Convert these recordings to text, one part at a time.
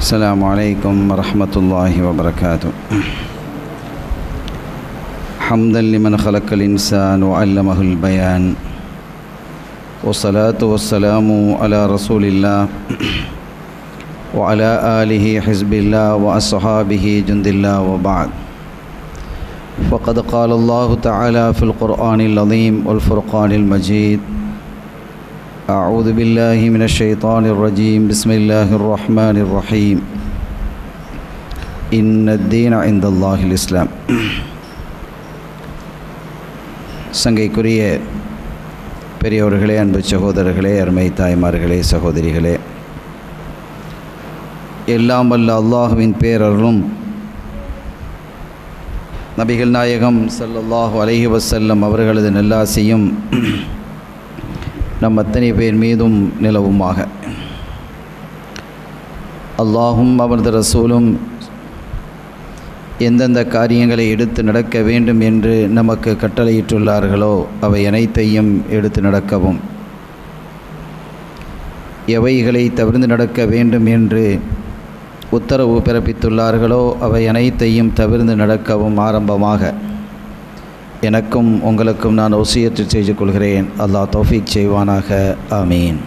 السلام عليكم ورحمة الله وبركاته حمدا لمن خلق الإنسان وعلمه البيان والصلاة والسلام على رسول الله وعلى آله حزب الله وأصحابه جند الله وبعد فقد قال الله تعالى في القرآن العظيم والفرقان المجيد أعوذ بالله من الشيطان الرجيم بسم الله الرحمن الرحيم إن الدين عند الله الإسلام சங்கைக்குரிய பெரியவர்களே அன்பு சகோதரர்களே அருமை தாய்மார்களே சகோதரிகளே எல்லாம் வல்ல அல்லாஹுவின் பேரருளும் நபிகள் நாயகம் ஸல்லல்லாஹு அலைஹி வஸல்லம் அவர்களது நல்லாசியும் நம் அத்தனை பேர் மீதும் நிலவுமாக அல்லாஹும் அவரது ரசூலும் எந்தெந்த காரியங்களை எடுத்து நடக்க வேண்டும் என்று நமக்கு கட்டளையிட்டுள்ளார்களோ அவை அனைத்தையும் எடுத்து நடக்கவும் எவைகளை தவிர்த்து நடக்க வேண்டும் என்று உத்தரவு பிறப்பித்துள்ளார்களோ அவை அனைத்தையும் தவிர்த்து நடக்கவும் ஆரம்பமாக எனக்கும் உங்களுக்கும் நான் ஒசியத்து செய்து கொள்கிறேன் அல்லாஹ் தௌஃபீக் செய்வானாக ஆமீன்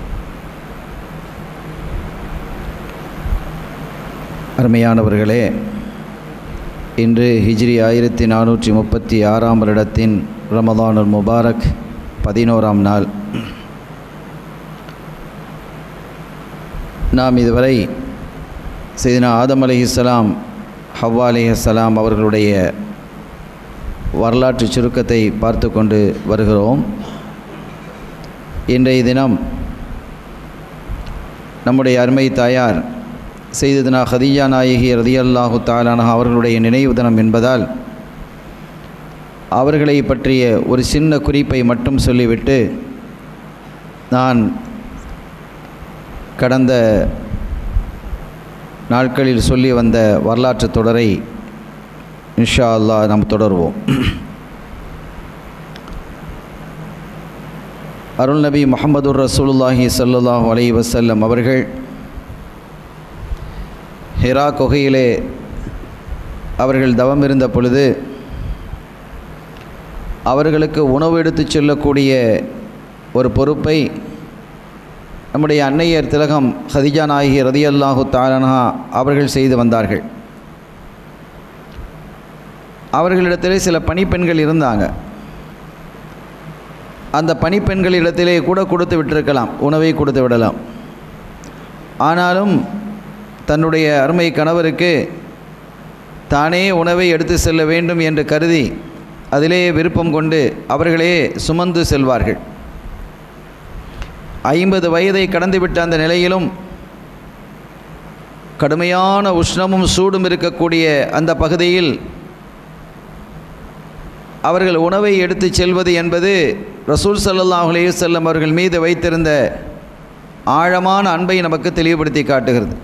அருமையானவர்களே இன்று ஹிஜ்ரி ஆயிரத்தி நானூற்றி முப்பத்தி ஆறாம் வருடத்தின் ரமதானுல் முபாரக் பதினோராம் நாள் நாம் இதுவரை செய்தினா ஆதம் அலிஹிஸ்லாம் ஹவ்வா அலிஹலாம் அவர்களுடைய வரலாற்று சுருக்கத்தை பார்த்து கொண்டு வருகிறோம் இன்றைய தினம் நம்முடைய அருமை தாயார் செய்ததுனா ஹதீஜா நாயகி ரதியல்லாஹு தாலானா அவர்களுடைய நினைவு தினம் என்பதால் அவர்களை பற்றிய ஒரு சின்ன குறிப்பை மட்டும் சொல்லிவிட்டு நான் கடந்த நாட்களில் சொல்லி வந்த வரலாற்று தொடரை இன்ஷா அல்லா நாம் தொடர்வோம் அருள் நபி முகமதுர் ரசூலுல்லாஹி சல்லுல்லாஹு அலை வசல்லம் அவர்கள் ஹிரா குகையிலே அவர்கள் தவம் இருந்த பொழுது அவர்களுக்கு உணவு எடுத்துச் செல்லக்கூடிய ஒரு பொறுப்பை நம்முடைய அன்னையர் திலகம் ஹதிஜா நாயகி ரதியல்லாஹு தாலனா அவர்கள் செய்து வந்தார்கள் அவர்களிடத்திலே சில பணிப்பெண்கள் இருந்தாங்க அந்த பணிப்பெண்களிடத்திலே கூட கொடுத்து விட்டிருக்கலாம் உணவை கொடுத்து விடலாம் ஆனாலும் தன்னுடைய அருமை கணவருக்கு தானே உணவை எடுத்து செல்ல வேண்டும் என்று கருதி அதிலே விருப்பம் கொண்டு அவர்களே சுமந்து செல்வார்கள் ஐம்பது வயதை கடந்துவிட்ட அந்த நிலையிலும் கடுமையான உஷ்ணமும் சூடும் இருக்கக்கூடிய அந்த பகுதியில் அவர்கள் உணவை எடுத்து செல்வது என்பது ரசூல் சல்லாஹ் அலையுசல்லம் அவர்கள் மீது வைத்திருந்த ஆழமான அன்பை நமக்கு தெளிவுபடுத்தி காட்டுகிறது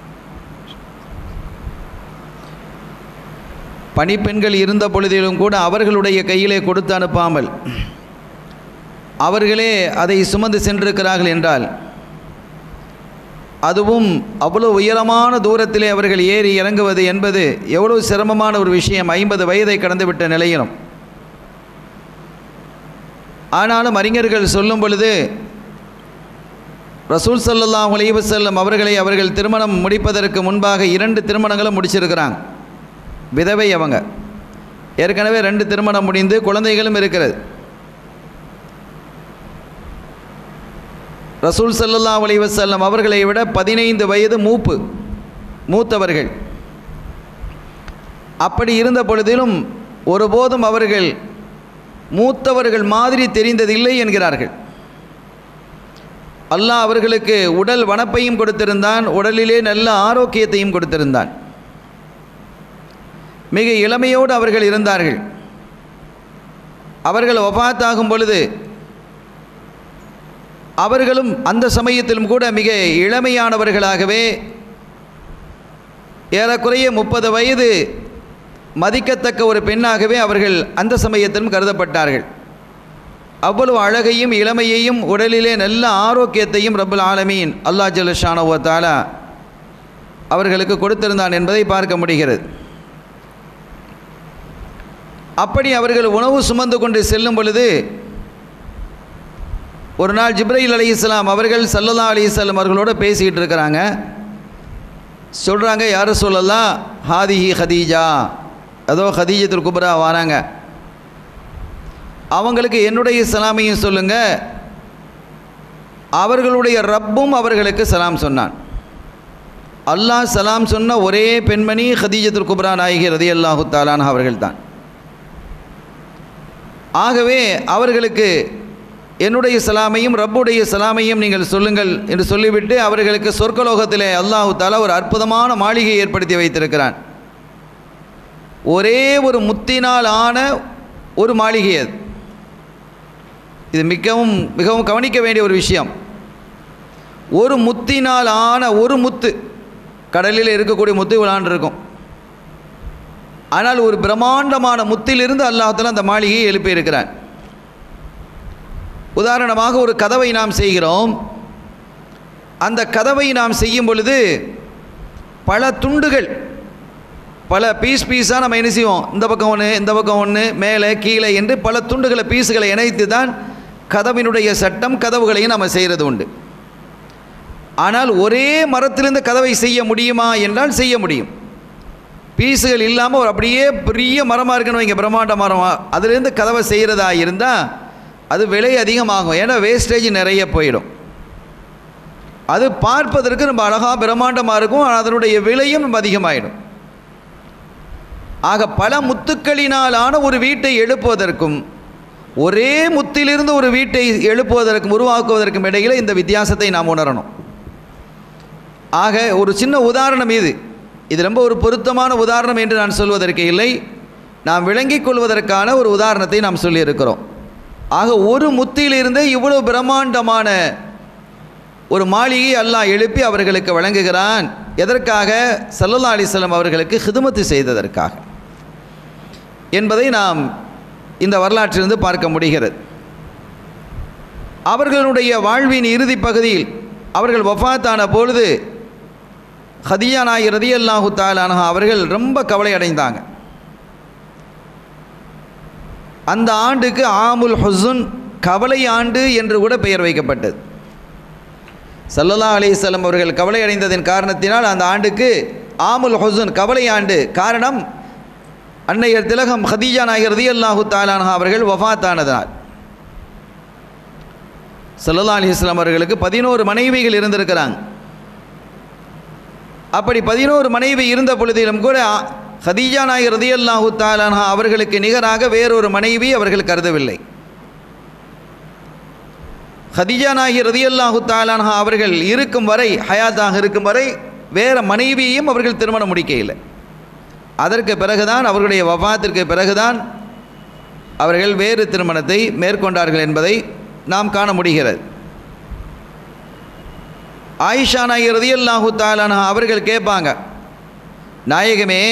பணிப்பெண்கள் இருந்த பொழுதிலும் கூட அவர்களுடைய கையிலே கொடுத்து அனுப்பாமல் அவர்களே அதை சுமந்து சென்றிருக்கிறார்கள் என்றால் அதுவும் அவ்வளோ உயரமான தூரத்திலே அவர்கள் ஏறி இறங்குவது என்பது எவ்வளோ சிரமமான ஒரு விஷயம் ஐம்பது வயதை கடந்துவிட்ட நிலையிலும் ஆனாலும் அறிஞர்கள் சொல்லும் பொழுது ரசூல் சல்லா செல்லும் அவர்களை அவர்கள் திருமணம் முடிப்பதற்கு முன்பாக இரண்டு திருமணங்களும் முடிச்சிருக்கிறாங்க விதவை அவங்க ஏற்கனவே ரெண்டு திருமணம் முடிந்து குழந்தைகளும் இருக்கிறது ரசூல் சல்லா செல்லம் அவர்களை விட பதினைந்து வயது மூப்பு மூத்தவர்கள் அப்படி இருந்த பொழுதிலும் ஒருபோதும் அவர்கள் மூத்தவர்கள் மாதிரி தெரிந்ததில்லை என்கிறார்கள் அல்லாஹ் அவர்களுக்கு உடல் வனப்பையும் கொடுத்திருந்தான் உடலிலே நல்ல ஆரோக்கியத்தையும் கொடுத்திருந்தான் மிக இளமையோடு அவர்கள் இருந்தார்கள் அவர்கள் ஒபாத்தாகும் பொழுது அவர்களும் அந்த சமயத்திலும் கூட மிக இளமையானவர்களாகவே ஏறக்குறைய முப்பது வயது மதிக்கத்தக்க ஒரு பெண்ணாகவே அவர்கள் அந்த சமயத்திலும் கருதப்பட்டார்கள் அவ்வளவு அழகையும் இளமையையும் உடலிலே நல்ல ஆரோக்கியத்தையும் ரப்புல் ஆலமீன் அல்லா ஜல்லஷானவத்தாலா அவர்களுக்கு கொடுத்திருந்தான் என்பதை பார்க்க முடிகிறது அப்படி அவர்கள் உணவு சுமந்து கொண்டு செல்லும் பொழுது ஒரு நாள் ஜிப்ரைல் அலி இஸ்லாம் அவர்கள் சல்லல்லா அலி இஸ்லாம் அவர்களோட பேசிக்கிட்டு இருக்கிறாங்க சொல்கிறாங்க யார் சொல்லலாம் ஹாதிஹி ஹதீஜா அதோ ஹதீஜத்துல் குப்ரா வராங்க அவங்களுக்கு என்னுடைய சலாமையும் சொல்லுங்கள் அவர்களுடைய ரப்பும் அவர்களுக்கு சலாம் சொன்னான் அல்லாஹ் சலாம் சொன்ன ஒரே பெண்மணி ஹதீஜத்துல் குப்ரா நாயகி ரதி அல்லாஹு தாலான் அவர்கள்தான் ஆகவே அவர்களுக்கு என்னுடைய சலாமையும் ரப்புடைய சலாமையும் நீங்கள் சொல்லுங்கள் என்று சொல்லிவிட்டு அவர்களுக்கு சொர்க்கலோகத்திலே அல்லாஹு தாலா ஒரு அற்புதமான மாளிகையை ஏற்படுத்தி வைத்திருக்கிறான் ஒரே ஒரு முத்தினால் ஆன ஒரு மாளிகை அது இது மிகவும் மிகவும் கவனிக்க வேண்டிய ஒரு விஷயம் ஒரு முத்தினால் ஆன ஒரு முத்து கடலில் இருக்கக்கூடிய முத்து விளாண்டு இருக்கும் ஆனால் ஒரு பிரம்மாண்டமான முத்திலிருந்து அல்லாஹத்தில் அந்த மாளிகையை எழுப்பியிருக்கிறான் உதாரணமாக ஒரு கதவை நாம் செய்கிறோம் அந்த கதவை நாம் செய்யும் பொழுது பல துண்டுகள் பல பீஸ் பீஸாக நம்ம என்ன செய்வோம் இந்த பக்கம் ஒன்று இந்த பக்கம் ஒன்று மேலே கீழே என்று பல துண்டுகளை பீஸுகளை இணைத்து தான் கதவினுடைய சட்டம் கதவுகளையும் நம்ம செய்கிறது உண்டு ஆனால் ஒரே மரத்திலிருந்து கதவை செய்ய முடியுமா என்றால் செய்ய முடியும் பீஸுகள் இல்லாமல் ஒரு அப்படியே பெரிய மரமாக இருக்குன்னு வைங்க பிரம்மாண்ட மரமாக அதுலேருந்து கதவை செய்கிறதா இருந்தால் அது விலை அதிகமாகும் ஏன்னா வேஸ்டேஜ் நிறைய போயிடும் அது பார்ப்பதற்கு ரொம்ப அழகாக பிரம்மாண்டமாக இருக்கும் ஆனால் அதனுடைய விலையும் ரொம்ப அதிகமாகிடும் ஆக பல முத்துக்களினாலான ஒரு வீட்டை எழுப்புவதற்கும் ஒரே முத்திலிருந்து ஒரு வீட்டை எழுப்புவதற்கும் உருவாக்குவதற்கும் இடையில் இந்த வித்தியாசத்தை நாம் உணரணும் ஆக ஒரு சின்ன உதாரணம் இது இது ரொம்ப ஒரு பொருத்தமான உதாரணம் என்று நான் சொல்வதற்கு இல்லை நாம் விளங்கிக் கொள்வதற்கான ஒரு உதாரணத்தை நாம் சொல்லியிருக்கிறோம் ஆக ஒரு முத்தியிலிருந்தே இவ்வளவு பிரம்மாண்டமான ஒரு மாளிகை அல்லாஹ் எழுப்பி அவர்களுக்கு வழங்குகிறான் எதற்காக சல்லல்லா அலிஸ்லாம் அவர்களுக்கு ஹிதுமத்து செய்ததற்காக என்பதை நாம் இந்த வரலாற்றிலிருந்து பார்க்க முடிகிறது அவர்களுடைய வாழ்வின் இறுதி பகுதியில் அவர்கள் வஃபாத்தான பொழுது ஹதியா நாய் ரதி அல்லாஹு தாலானஹா அவர்கள் ரொம்ப கவலை அடைந்தாங்க அந்த ஆண்டுக்கு ஆமுல் ஹுசுன் கவலை ஆண்டு என்று கூட பெயர் வைக்கப்பட்டது சல்லல்லா அலிசல்லம் அவர்கள் கவலை அடைந்ததன் காரணத்தினால் அந்த ஆண்டுக்கு ஆமுல் ஹுசுன் கவலை ஆண்டு காரணம் அன்னையர் திலகம் ஹதீஜா நாயகர் ரதி அல்லாஹு தாலானஹா அவர்கள் வஃபாத்தானதனால் சல்லல்லா அலிஸ்லாம் அவர்களுக்கு பதினோரு மனைவிகள் இருந்திருக்கிறாங்க அப்படி பதினோரு மனைவி இருந்த பொழுதிலும் கூட ஹதீஜா நாயகர் ரதி அல்லாஹு தாலானஹா அவர்களுக்கு நிகராக வேறொரு மனைவி அவர்கள் கருதவில்லை ஹதிஜா நாயகி ரதி அல்லாஹு தாலானஹா அவர்கள் இருக்கும் வரை ஹயாத்தாக இருக்கும் வரை வேறு மனைவியையும் அவர்கள் திருமணம் முடிக்கையில் அதற்கு பிறகுதான் அவர்களுடைய வபாத்திற்கு பிறகுதான் அவர்கள் வேறு திருமணத்தை மேற்கொண்டார்கள் என்பதை நாம் காண முடிகிறது ஆயிஷா நாயகி ரதி அல்லாஹு தாலானஹா அவர்கள் கேட்பாங்க நாயகமே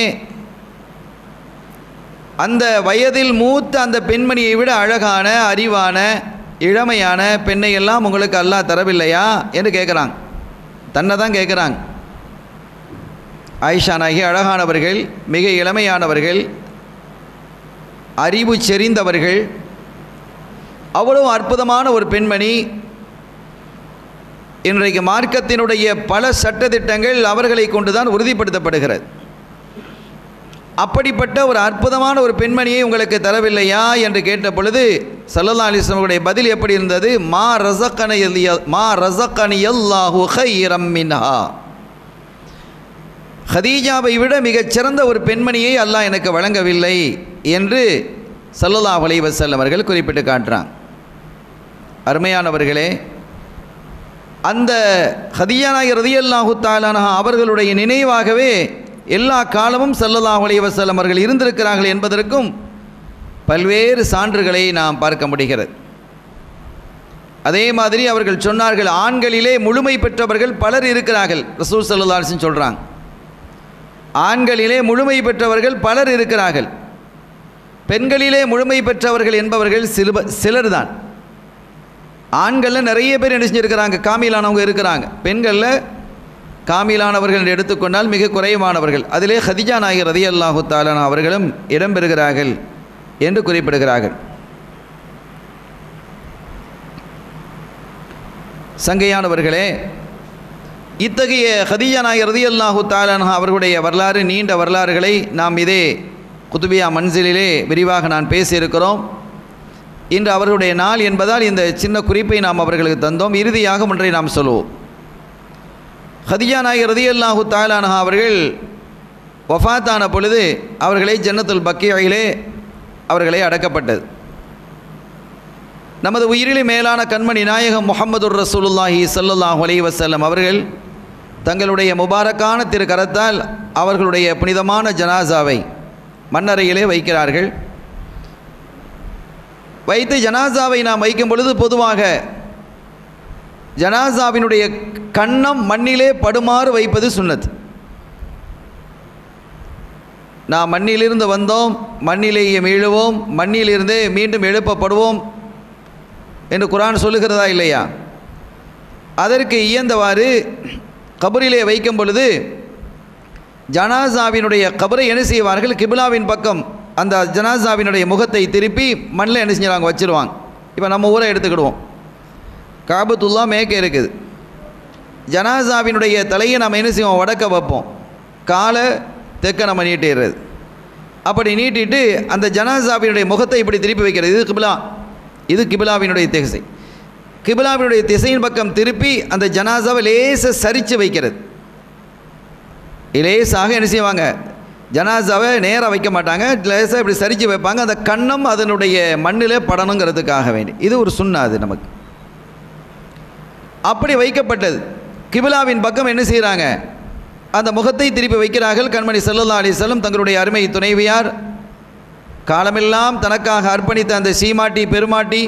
அந்த வயதில் மூத்த அந்த பெண்மணியை விட அழகான அறிவான இளமையான பெண்ணை எல்லாம் உங்களுக்கு அல்லாஹ் தரவில்லையா என்று கேட்குறாங்க தன்னை தான் கேட்குறாங்க ஆயிஷா நாயகி அழகானவர்கள் மிக இளமையானவர்கள் அறிவு செறிந்தவர்கள் அவ்வளவு அற்புதமான ஒரு பெண்மணி இன்றைக்கு மார்க்கத்தினுடைய பல சட்டத்திட்டங்கள் அவர்களை கொண்டு தான் உறுதிப்படுத்தப்படுகிறது அப்படிப்பட்ட ஒரு அற்புதமான ஒரு பெண்மணியை உங்களுக்கு தரவில்லையா என்று கேட்ட பொழுது சல்லல்லா அலிஸ்லமுடைய பதில் எப்படி இருந்தது மா ரசக்கனைய மா ரசக்கனியல்லாஹு ஹைரம் மின்ஹா ஹதீஜாவை விட மிகச் சிறந்த ஒரு பெண்மணியை அல்லாஹ் எனக்கு வழங்கவில்லை என்று சல்லல்லாஹ் அலைவசல்லம் அவர்கள் குறிப்பிட்டு காட்டுறாங்க அருமையானவர்களே அந்த ஹதியானாய் ரதியல்லாஹு தாலானா அவர்களுடைய நினைவாகவே எல்லா காலமும் சல்லல்லாஹு அலைஹி வஸல்லம் அவர்கள் இருந்திருக்கிறார்கள் என்பதற்கும் பல்வேறு சான்றுகளை நாம் பார்க்க முடிகிறது அதே மாதிரி அவர்கள் சொன்னார்கள் ஆண்களிலே முழுமை பெற்றவர்கள் பலர் இருக்கிறார்கள் ரசூல் சல்லாஹின் சொல்கிறாங்க ஆண்களிலே முழுமை பெற்றவர்கள் பலர் இருக்கிறார்கள் பெண்களிலே முழுமை பெற்றவர்கள் என்பவர்கள் சில சிலர் தான் ஆண்களில் நிறைய பேர் என்ன செஞ்சுருக்கிறாங்க காமிலானவங்க இருக்கிறாங்க பெண்களில் காமிலானவர்கள் என்று எடுத்துக்கொண்டால் மிக குறைவானவர்கள் அதிலே ஹதிஜா நாயகர் ரதி அல்லாஹு தாலான அவர்களும் இடம்பெறுகிறார்கள் என்று குறிப்பிடுகிறார்கள் சங்கையானவர்களே இத்தகைய ஹதிஜா நாயகர் ரதி அல்லாஹு தாலானா அவர்களுடைய வரலாறு நீண்ட வரலாறுகளை நாம் இதே குதுபியா மன்சிலிலே விரிவாக நான் பேசியிருக்கிறோம் இன்று அவர்களுடைய நாள் என்பதால் இந்த சின்ன குறிப்பை நாம் அவர்களுக்கு தந்தோம் இறுதியாக ஒன்றை நாம் சொல்லுவோம் ஹதியா நாயகர் ரதி அல்லாஹு தாலானா அவர்கள் வஃபாத்தான பொழுது அவர்களை ஜன்னத்துல் பக்கியிலே அவர்களை அடக்கப்பட்டது நமது உயிரிலே மேலான கண்மணி நாயகம் முகமது ரசூலுல்லாஹி சல்லுல்லாஹு அலைஹி வஸல்லம் அவர்கள் தங்களுடைய முபாரக்கான திரு கரத்தால் அவர்களுடைய புனிதமான ஜனாசாவை மண்ணறையிலே வைக்கிறார்கள் வைத்து ஜனாசாவை நாம் வைக்கும் பொழுது பொதுவாக ஜனாசாவினுடைய கண்ணம் மண்ணிலே படுமாறு வைப்பது சுன்னத் நாம் மண்ணிலிருந்து வந்தோம் மண்ணிலேயே மீழுவோம் மண்ணிலிருந்தே மீண்டும் எழுப்பப்படுவோம் என்று குரான் சொல்லுகிறதா இல்லையா அதற்கு இயந்தவாறு கபரிலே வைக்கும் பொழுது ஜனாசாவினுடைய கபரை என்ன செய்வார்கள் கிபிலாவின் பக்கம் அந்த ஜனாசாவினுடைய முகத்தை திருப்பி மண்ணில் என்ன செஞ்சாங்க வச்சுருவாங்க இப்போ நம்ம ஊரை எடுத்துக்கிடுவோம் காபத்துல்லா மேற்க இருக்குது ஜனாசாவினுடைய தலையை நம்ம என்ன செய்வோம் வடக்க வைப்போம் காலை தெற்க நம்ம நீட்டிடுறது அப்படி நீட்டிட்டு அந்த ஜனாசாவினுடைய முகத்தை இப்படி திருப்பி வைக்கிறது இது கிபிலா இது கிபிலாவினுடைய திசை கிபிலாவினுடைய திசையின் பக்கம் திருப்பி அந்த ஜனாசாவை லேசாக சரித்து வைக்கிறது லேசாக என்ன செய்வாங்க ஜனாசாவை நேராக வைக்க மாட்டாங்க லேசாக இப்படி சரித்து வைப்பாங்க அந்த கண்ணம் அதனுடைய மண்ணிலே படணுங்கிறதுக்காக வேண்டி இது ஒரு சுண்ணா அது நமக்கு அப்படி வைக்கப்பட்டது கிபிலாவின் பக்கம் என்ன செய்கிறாங்க அந்த முகத்தை திருப்பி வைக்கிறார்கள் கண்மணி சல்லல்லா அலிசல்லம் தங்களுடைய அருமை துணைவியார் காலமெல்லாம் தனக்காக அர்ப்பணித்த அந்த சீமாட்டி பெருமாட்டி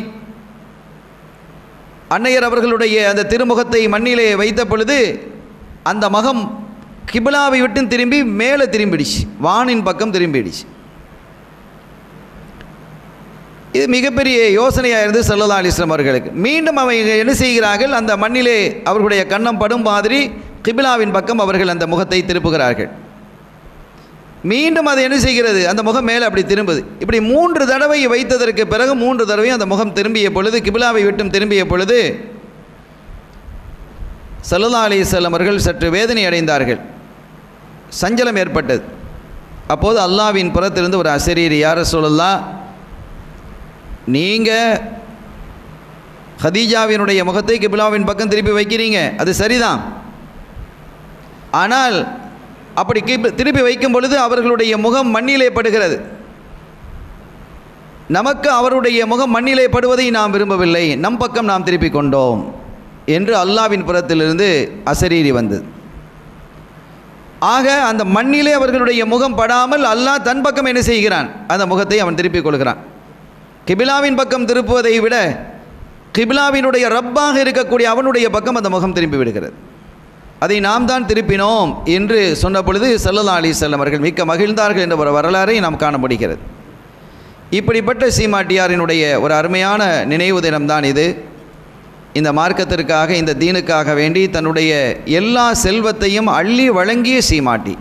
அன்னையர் அவர்களுடைய அந்த திருமுகத்தை மண்ணிலே வைத்த பொழுது அந்த மகம் கிபிலாவை விட்டு திரும்பி மேலே திரும்பிடுச்சு வானின் பக்கம் திரும்பிடுச்சு இது மிகப்பெரிய யோசனையாக இருந்து சல்லல்லா அலிஸ்லாம் அவர்களுக்கு மீண்டும் அவங்க என்ன செய்கிறார்கள் அந்த மண்ணிலே அவர்களுடைய கண்ணம் படும் மாதிரி கிபிலாவின் பக்கம் அவர்கள் அந்த முகத்தை திருப்புகிறார்கள் மீண்டும் அது என்ன செய்கிறது அந்த முகம் மேலே அப்படி திரும்புது இப்படி மூன்று தடவை வைத்ததற்கு பிறகு மூன்று தடவை அந்த முகம் திரும்பிய பொழுது கிபிலாவை விட்டும் திரும்பிய பொழுது சல்லல்லா அலிசல்லம் அவர்கள் சற்று வேதனை அடைந்தார்கள் சஞ்சலம் ஏற்பட்டது அப்போது அல்லாவின் புறத்திலிருந்து ஒரு அசரீர் யார சொல்லலாம் நீங்கள் ஹதீஜாவினுடைய முகத்தை கிபிலாவின் பக்கம் திருப்பி வைக்கிறீங்க அது சரிதான் ஆனால் அப்படி கிப் திருப்பி வைக்கும் பொழுது அவர்களுடைய முகம் மண்ணிலே படுகிறது நமக்கு அவருடைய முகம் மண்ணிலே படுவதை நாம் விரும்பவில்லை நம் பக்கம் நாம் திருப்பி கொண்டோம் என்று அல்லாவின் புறத்திலிருந்து அசரீரி வந்தது ஆக அந்த மண்ணிலே அவர்களுடைய முகம் படாமல் அல்லாஹ் தன் பக்கம் என்ன செய்கிறான் அந்த முகத்தை அவன் திருப்பிக் கொள்கிறான் கிபிலாவின் பக்கம் திருப்புவதை விட கிபிலாவினுடைய ரப்பாக இருக்கக்கூடிய அவனுடைய பக்கம் அந்த முகம் திரும்பி விடுகிறது அதை நாம் தான் திருப்பினோம் என்று சொன்ன பொழுது சல்லல்லா அலி செல்லம் அவர்கள் மிக்க மகிழ்ந்தார்கள் என்ற ஒரு வரலாறை நாம் காண முடிகிறது இப்படிப்பட்ட சீமாட்டியாரினுடைய ஒரு அருமையான நினைவு தினம்தான் இது இந்த மார்க்கத்திற்காக இந்த தீனுக்காக வேண்டி தன்னுடைய எல்லா செல்வத்தையும் அள்ளி வழங்கிய சீமாட்டி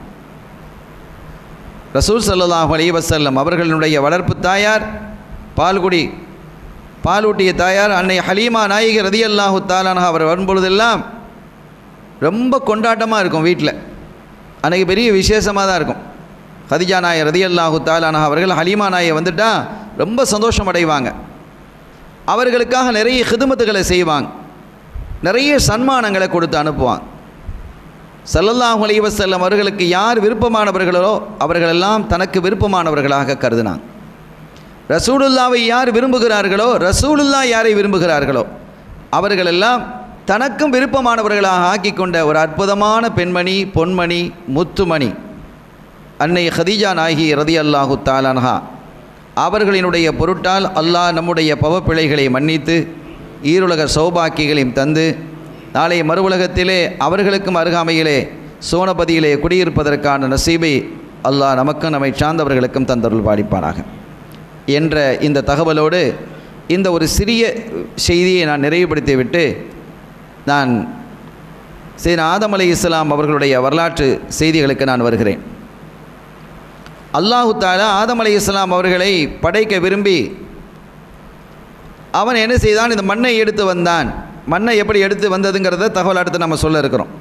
ரசூல் சல்லாஹ் அலி வசல்லம் அவர்களுடைய வளர்ப்பு தாயார் பால்குடி பாலூட்டிய தாயார் அன்னை ஹலீமா நாயகி ரதி அல்லாஹு தாலானா அவர் வரும்பொழுதெல்லாம் ரொம்ப கொண்டாட்டமாக இருக்கும் வீட்டில் அன்றைக்கி பெரிய விசேஷமாக தான் இருக்கும் ஹதிஜா நாய ரதி அல்லாஹு தாலானா அவர்கள் ஹலீமா நாயை வந்துட்டால் ரொம்ப சந்தோஷம் அடைவாங்க அவர்களுக்காக நிறைய ஹிதுமத்துகளை செய்வாங்க நிறைய சன்மானங்களை கொடுத்து அனுப்புவாங்க சல்லல்லாஹு அலைஹி வஸல்லம் அவர்களுக்கு யார் விருப்பமானவர்களோ அவர்களெல்லாம் தனக்கு விருப்பமானவர்களாக கருதினாங்க ரசூலுல்லாவை யார் விரும்புகிறார்களோ ரசூலுல்லா யாரை விரும்புகிறார்களோ அவர்களெல்லாம் தனக்கும் விருப்பமானவர்களாக ஆக்கி கொண்ட ஒரு அற்புதமான பெண்மணி பொன்மணி முத்துமணி அன்னை ஹதீஜா நாயகி ரதி அல்லாஹு தாலான்ஹா அவர்களினுடைய பொருட்டால் அல்லாஹ் நம்முடைய பவப்பிழைகளை மன்னித்து ஈருலக சௌபாக்கிகளையும் தந்து நாளை மறுவுலகத்திலே அவர்களுக்கும் அருகாமையிலே சோனபதியிலே குடியிருப்பதற்கான நசீபை அல்லாஹ் நமக்கும் நம்மை சார்ந்தவர்களுக்கும் தந்தருள் பாடிப்பானாக என்ற இந்த தகவலோடு இந்த ஒரு சிறிய செய்தியை நான் நிறைவுபடுத்திவிட்டு நான் சரி ஆதம் அலை இஸ்லாம் அவர்களுடைய வரலாற்று செய்திகளுக்கு நான் வருகிறேன் அல்லாஹு தாலா ஆதம் அலை இஸ்லாம் அவர்களை படைக்க விரும்பி அவன் என்ன செய்தான் இந்த மண்ணை எடுத்து வந்தான் மண்ணை எப்படி எடுத்து வந்ததுங்கிறத தகவல் அடுத்து நம்ம சொல்ல இருக்கிறோம்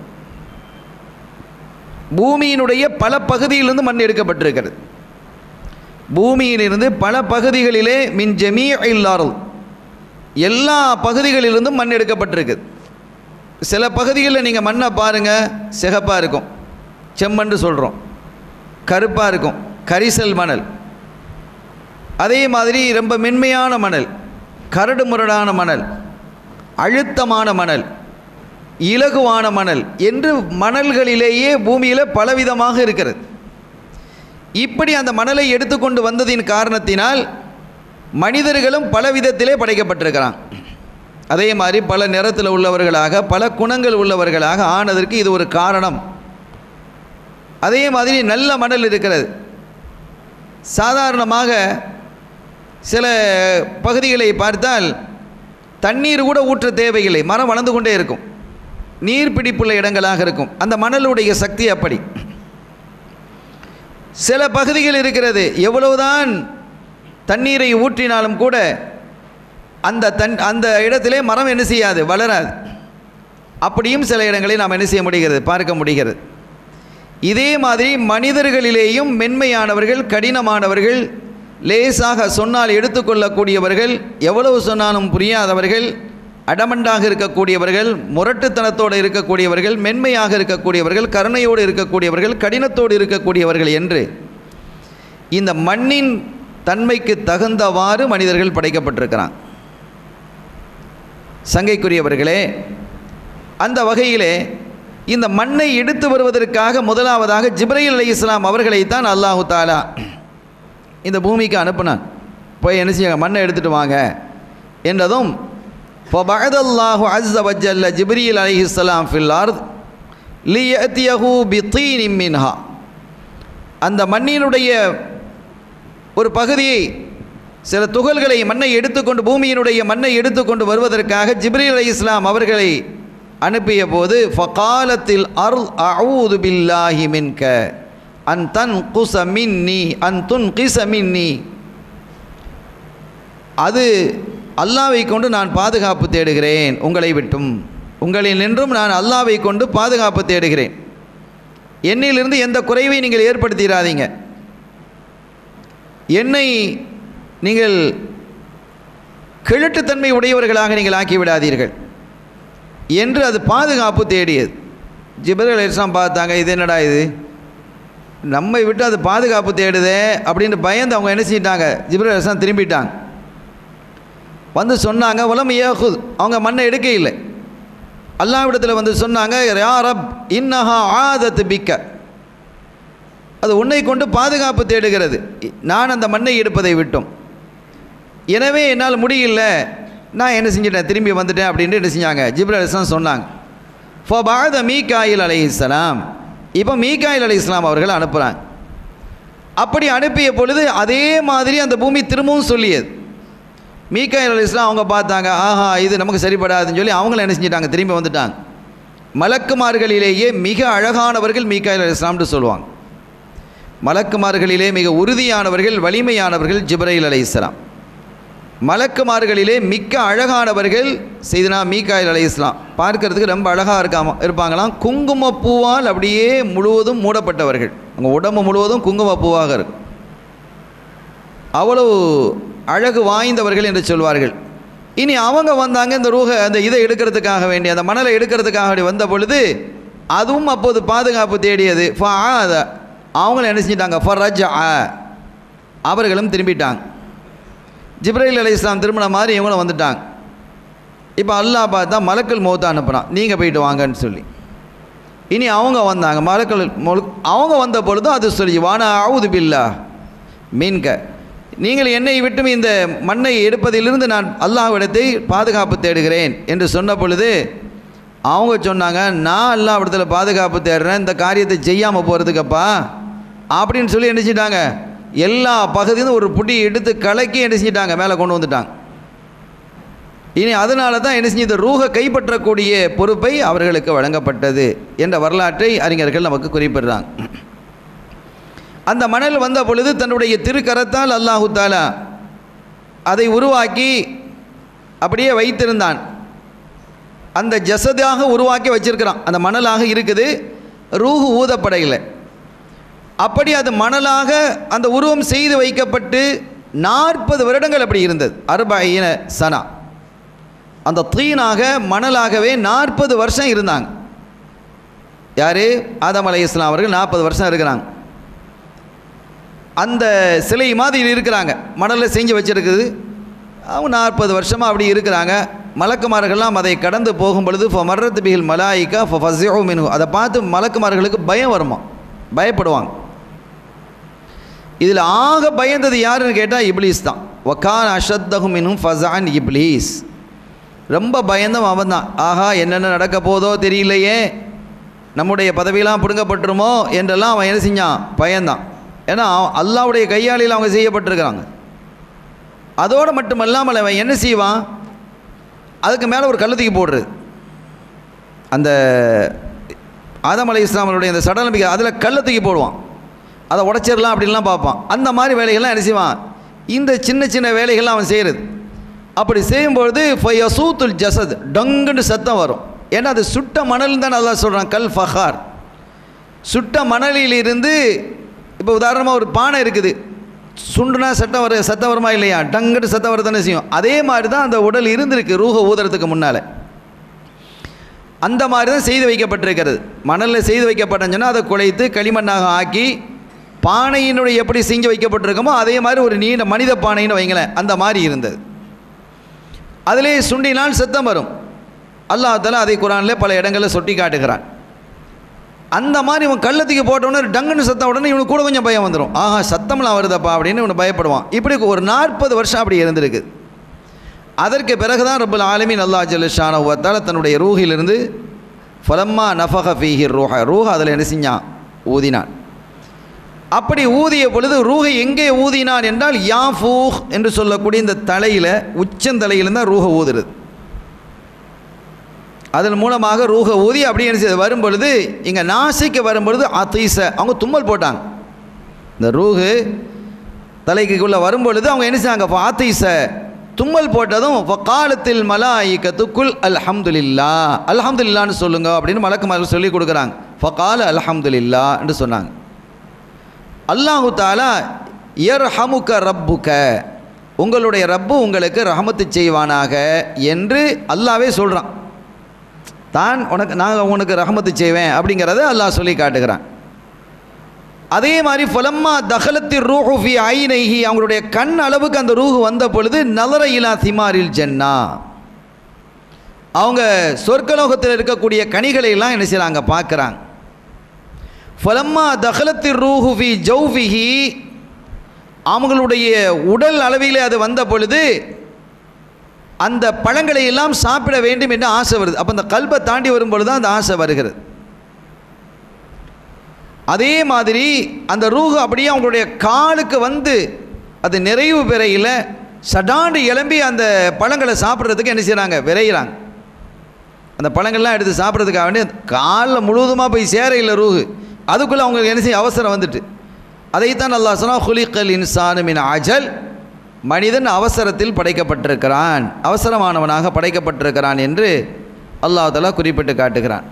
பூமியினுடைய பல பகுதியிலிருந்து மண் எடுக்கப்பட்டிருக்கிறது பூமியிலிருந்து பல பகுதிகளிலே மின் ஜமீ இல்லாரல் எல்லா பகுதிகளிலிருந்தும் மண் எடுக்கப்பட்டிருக்குது சில பகுதிகளில் நீங்கள் மண்ணை பாருங்கள் சிகப்பாக இருக்கும் செம்மண்ணு சொல்கிறோம் கருப்பாக இருக்கும் கரிசல் மணல் அதே மாதிரி ரொம்ப மென்மையான மணல் கரடு முரடான மணல் அழுத்தமான மணல் இலகுவான மணல் என்று மணல்களிலேயே பூமியில் பலவிதமாக இருக்கிறது இப்படி அந்த மணலை எடுத்துக்கொண்டு வந்ததின் காரணத்தினால் மனிதர்களும் பல விதத்திலே படைக்கப்பட்டிருக்கிறான் அதே மாதிரி பல நிறத்தில் உள்ளவர்களாக பல குணங்கள் உள்ளவர்களாக ஆனதற்கு இது ஒரு காரணம் அதே மாதிரி நல்ல மணல் இருக்கிறது சாதாரணமாக சில பகுதிகளை பார்த்தால் தண்ணீர் கூட ஊற்ற தேவையில்லை மரம் வளர்ந்து கொண்டே இருக்கும் நீர் பிடிப்புள்ள இடங்களாக இருக்கும் அந்த மணலுடைய சக்தி அப்படி சில பகுதிகள் இருக்கிறது எவ்வளவுதான் தண்ணீரை ஊற்றினாலும் கூட அந்த தன் அந்த இடத்திலே மரம் என்ன செய்யாது வளராது அப்படியும் சில இடங்களை நாம் என்ன செய்ய முடிகிறது பார்க்க முடிகிறது இதே மாதிரி மனிதர்களிலேயும் மென்மையானவர்கள் கடினமானவர்கள் லேசாக சொன்னால் எடுத்துக்கொள்ளக்கூடியவர்கள் எவ்வளவு சொன்னாலும் புரியாதவர்கள் அடமண்டாக இருக்கக்கூடியவர்கள் முரட்டுத்தனத்தோடு இருக்கக்கூடியவர்கள் மென்மையாக இருக்கக்கூடியவர்கள் கருணையோடு இருக்கக்கூடியவர்கள் கடினத்தோடு இருக்கக்கூடியவர்கள் என்று இந்த மண்ணின் தன்மைக்கு தகுந்தவாறு மனிதர்கள் படைக்கப்பட்டிருக்கிறான் சங்கைக்குரியவர்களே அந்த வகையிலே இந்த மண்ணை எடுத்து வருவதற்காக முதலாவதாக ஜிப்ரையில் அலி இஸ்லாம் அவர்களைத்தான் அல்லாஹு தாலா இந்த பூமிக்கு அனுப்புனான் போய் என்ன செய்ய மண்ணை எடுத்துகிட்டு வாங்க என்றதும் ஃபபஅதல்லாஹு அஸ்ஸ வஜல்ல ஜிப்ரீல் அலைஹிஸ்ஸலாம் ஃபில் அர்த் லியத்தியஹு பித்தீன் மின்ஹா அந்த மண்ணினுடைய ஒரு பகுதியை சில துகள்களை மண்ணை எடுத்துக்கொண்டு பூமியினுடைய மண்ணை எடுத்துக்கொண்டு வருவதற்காக ஜிப்ரீல் அலி இஸ்லாம் அவர்களை அனுப்பிய போது ஃபகாலத்தில் அருள் அவுது பில்லாஹி மின்க அன் தன் குச மின்னி அன் துன் கிச மின்னி அது அல்லாவை கொண்டு நான் பாதுகாப்பு தேடுகிறேன் உங்களை விட்டும் உங்களில் நின்றும் நான் அல்லாவை கொண்டு பாதுகாப்பு தேடுகிறேன் என்னிலிருந்து எந்த குறைவை நீங்கள் ஏற்படுத்திடாதீங்க என்னை நீங்கள் கிழட்டுத்தன்மை உடையவர்களாக நீங்கள் ஆக்கிவிடாதீர்கள் என்று அது பாதுகாப்பு தேடியது ஜிபரல் எல்லாம் பார்த்தாங்க இது என்னடா இது நம்மை விட்டு அது பாதுகாப்பு தேடுதே அப்படின்னு பயந்து அவங்க என்ன செஞ்சிட்டாங்க ஜிப்ரல் எல்லாம் திரும்பிட்டாங்க வந்து சொன்னாங்க உலம் ஏஹுத் அவங்க மண்ணை எடுக்க இல்லை அல்லாவிடத்தில் வந்து சொன்னாங்க யா ரப் இன்னஹா ஆதத்து பிக்க அது உன்னை கொண்டு பாதுகாப்பு தேடுகிறது நான் அந்த மண்ணை எடுப்பதை விட்டோம் எனவே என்னால் முடியல நான் என்ன செஞ்சிட்டேன் திரும்பி வந்துட்டேன் அப்படின்ட்டு என்ன செஞ்சாங்க ஜிப்ரல் இஸ்லாம் சொன்னாங்க ஃபோ பாத மீகாயில் அலை இஸ்லாம் இப்போ மீகாயில் அலை இஸ்லாம் அவர்கள் அனுப்புகிறாங்க அப்படி அனுப்பிய பொழுது அதே மாதிரி அந்த பூமி திரும்பவும் சொல்லியது மீகாயில் அலி இஸ்லாம் அவங்க பார்த்தாங்க ஆஹா இது நமக்கு சரிப்படாதுன்னு சொல்லி அவங்கள என்ன செஞ்சிட்டாங்க திரும்பி வந்துட்டாங்க மலக்குமார்களிலேயே மிக அழகானவர்கள் மீகாயில் அலி இஸ்லாம்னு சொல்லுவாங்க மலக்குமார்களிலே மிக உறுதியானவர்கள் வலிமையானவர்கள் ஜிப்ரைல் அலை இஸ்லாம் மலக்குமார்களிலே மிக்க அழகானவர்கள் செய்தனா மீகாயில் அலை இஸ்லாம் பார்க்கறதுக்கு ரொம்ப அழகாக இருக்காம இருப்பாங்களாம் குங்குமப்பூவால் அப்படியே முழுவதும் மூடப்பட்டவர்கள் அவங்க உடம்பு முழுவதும் குங்குமப்பூவாக இருக்கும் அவ்வளவு அழகு வாய்ந்தவர்கள் என்று சொல்வார்கள் இனி அவங்க வந்தாங்க இந்த ரூஹ அந்த இதை எடுக்கிறதுக்காக வேண்டி அந்த மணலை எடுக்கிறதுக்காக வேண்டி வந்த பொழுது அதுவும் அப்போது பாதுகாப்பு தேடியது ஃபஆத அவங்களும் என்ன செஞ்சிட்டாங்க ஃபரஜ் அவர்களும் திரும்பிட்டாங்க ஜிப்ரைல் அலி இஸ்லாம் திரும்பின மாதிரி இவங்களும் வந்துட்டாங்க இப்போ அல்லாஹ் பார்த்தா மலக்கல் மௌத்தை அனுப்புகிறான் நீங்கள் போயிட்டு வாங்கன்னு சொல்லி இனி அவங்க வந்தாங்க மலக்கல் மொழு அவங்க வந்த பொழுதும் அது சொல்லி வானா ஆவுது பில்லா மீன்க நீங்கள் என்னை விட்டும் இந்த மண்ணை எடுப்பதிலிருந்து நான் அல்லாஹ்விடத்தை பாதுகாப்பு தேடுகிறேன் என்று சொன்ன பொழுது அவங்க சொன்னாங்க நான் அல்லாஹ்விடத்தில் பாதுகாப்பு தேடுறேன் இந்த காரியத்தை செய்யாமல் போகிறதுக்கப்பா அப்படின்னு சொல்லி என்ன செஞ்சிட்டாங்க எல்லா பகுதியும் ஒரு புடி எடுத்து கலக்கி என்ன செஞ்சிட்டாங்க மேலே கொண்டு வந்துட்டாங்க இனி அதனால தான் என்ன செஞ்சு இந்த ரூஹை கைப்பற்றக்கூடிய பொறுப்பை அவர்களுக்கு வழங்கப்பட்டது என்ற வரலாற்றை அறிஞர்கள் நமக்கு குறிப்பிடுறாங்க அந்த மணல் வந்த பொழுது தன்னுடைய திருக்கரத்தால் அல்லாஹு தாலா அதை உருவாக்கி அப்படியே வைத்திருந்தான் அந்த ஜசதாக உருவாக்கி வச்சிருக்கிறான் அந்த மணலாக இருக்குது ரூஹு ஊதப்படையில் அப்படி அது மணலாக அந்த உருவம் செய்து வைக்கப்பட்டு நாற்பது வருடங்கள் அப்படி இருந்தது அர்பாயின சனா அந்த தீனாக மணலாகவே நாற்பது வருஷம் இருந்தாங்க யார் ஆதம் அலை இஸ்லாம் அவர்கள் நாற்பது வருஷம் இருக்கிறாங்க அந்த சிலை மாதிரி இருக்கிறாங்க மணலில் செஞ்சு வச்சிருக்குது அவங்க நாற்பது வருஷமாக அப்படி இருக்கிறாங்க மலக்குமார்கள்லாம் அதை கடந்து போகும் பொழுது ஃபோ மர்ரத் பிகில் மலாயிக்கா ஃபோ ஃபஸ்யோ மினு அதை பார்த்து மலக்குமார்களுக்கு பயம் வருமா பயப்படுவாங்க இதில் ஆக பயந்தது யாருன்னு கேட்டால் இப்லீஸ் தான் ஒக்கான் அஷத்தகு மினும் ஃபசான் இப்லீஸ் ரொம்ப பயந்தவன் அவன் தான் ஆஹா என்னென்ன நடக்க போதோ தெரியலையே நம்முடைய பதவியெல்லாம் பிடுங்கப்பட்டுருமோ என்றெல்லாம் அவன் என்ன செஞ்சான் பயந்தான் ஏன்னா அல்லாவுடைய கையாளியில் அவங்க செய்யப்பட்டிருக்கிறாங்க அதோடு மட்டுமல்லாமல் அவன் என்ன செய்வான் அதுக்கு மேலே ஒரு கள்ளத்துக்கு போடுறது அந்த ஆதம் அலை இஸ்லாமனுடைய அந்த சடலம்பிக்கை அதில் கள்ளத்துக்கு போடுவான் அதை உடச்சிடலாம் அப்படின்லாம் பார்ப்பான் அந்த மாதிரி வேலைகள்லாம் என்ன செய்வான் இந்த சின்ன சின்ன வேலைகள்லாம் அவன் செய்கிறது அப்படி செய்யும்பொழுது ஃபயசூத்துல் ஜசத் டங்குன்னு சத்தம் வரும் ஏன்னா அது சுட்ட மணல் தான் நல்லா சொல்கிறான் கல் ஃபஹார் சுட்ட மணலிலிருந்து இப்போ உதாரணமாக ஒரு பானை இருக்குது சுண்டுனா சட்டம் வர சத்தம் வருமா இல்லையா டங்குன்னு சத்தம் வர தானே செய்யும் அதே மாதிரி தான் அந்த உடல் இருந்திருக்கு ரூஹ ஊதுறதுக்கு முன்னால் அந்த மாதிரி தான் செய்து வைக்கப்பட்டிருக்கிறது மணலில் செய்து வைக்கப்பட்டேன்னு சொன்னால் அதை குலைத்து களிமண்ணாக ஆக்கி பானையினுடைய எப்படி செஞ்சு வைக்கப்பட்டிருக்கோமோ அதே மாதிரி ஒரு நீண்ட மனித பானைன்னு வைங்களேன் அந்த மாதிரி இருந்தது அதிலே சுண்டினால் சத்தம் வரும் அல்லாஹால அதை குரானில் பல இடங்களில் சொட்டி காட்டுகிறான் அந்த மாதிரி இவன் கள்ளத்துக்கு போட்டவுடனே டங்குன்னு சத்தம் உடனே இவனுக்கு கூட கொஞ்சம் பயம் வந்துடும் ஆஹா சத்தம்லாம் வருதப்பா அப்படின்னு இவனை பயப்படுவான் இப்படி ஒரு நாற்பது வருஷம் அப்படி இருந்திருக்கு அதற்கு பிறகு தான் ரப்பல் ஆலமின் அல்லா ஜல்ஷான வத்தால தன்னுடைய ரூஹிலிருந்து ஃபலம்மா நஃபக ஃபீஹி ரூஹ ரூஹ அதில் என்ன செஞ்சான் ஊதினான் அப்படி ஊதிய பொழுது ரூஹை எங்கே ஊதினான் என்றால் யாஃபூஹ் என்று சொல்லக்கூடிய இந்த தலையில் உச்சந்தலையில தான் ரூஹ ஊதுறது அதன் மூலமாக ரூஹ ஊதி அப்படி என்ன செய்யுது வரும் பொழுது இங்கே நாசிக்கு வரும் பொழுது அத்தீச அவங்க தும்மல் போட்டாங்க இந்த ரூஹு தலைக்குள்ளே வரும் பொழுது அவங்க என்ன செய்யாங்க ஆத்தீச தும்மல் போட்டதும் காலத்தில் மலாயிக்கத்துக்குள் அல்ஹம்துலில்லா அல்ஹம்துலில்லான்னு சொல்லுங்க அப்படின்னு மலக்குமார்கள் சொல்லி கொடுக்குறாங்க ஃபகால அல்ஹம்துலில்லா என்று சொன்னாங்க அல்லாஹு தாலா எர் ஹமுக்க ரப்புக்க உங்களுடைய ரப்பு உங்களுக்கு ரஹமத்து செய்வானாக என்று அல்லாவே சொல்கிறான் தான் உனக்கு நாங்கள் உனக்கு ரஹமத்து செய்வேன் அப்படிங்கிறத அல்லாஹ் சொல்லி காட்டுகிறான் அதே மாதிரி ஃபலம்மா தகலத்தி ரூஹு ஃபி ஐனைஹி அவங்களுடைய கண் அளவுக்கு அந்த ரூஹு வந்த பொழுது நலர இலா திமாரில் ஜன்னா அவங்க சொர்க்கலோகத்தில் இருக்கக்கூடிய கனிகளை எல்லாம் என்ன செய்கிறாங்க பார்க்குறாங்க ஃபலம்மா தகலத்தி ரூஹு ஃபி ஜௌஃபிஹி அவங்களுடைய உடல் அளவிலே அது வந்த பொழுது அந்த பழங்களை எல்லாம் சாப்பிட வேண்டும் என்று ஆசை வருது அப்போ அந்த கல்பை தாண்டி வரும் பொழுது தான் அந்த ஆசை வருகிறது அதே மாதிரி அந்த ரூஹு அப்படியே அவங்களுடைய காலுக்கு வந்து அது நிறைவு பெறையில் சடாண்டு எலும்பி அந்த பழங்களை சாப்பிட்றதுக்கு என்ன செய்கிறாங்க விரைகிறாங்க அந்த பழங்கள்லாம் எடுத்து சாப்பிட்றதுக்காக வேண்டி காலில் முழுவதுமாக போய் சேர இல்லை ரூஹு அதுக்குள்ளே அவங்களுக்கு என்ன செய்ய அவசரம் வந்துட்டு அதைத்தான் அல்லா சொன்னா ஹுலிகல் இன்சானு மின் அஜல் மனிதன் அவசரத்தில் படைக்கப்பட்டிருக்கிறான் அவசரமானவனாக படைக்கப்பட்டிருக்கிறான் என்று அல்லாஹ் தலா குறிப்பிட்டு காட்டுகிறான்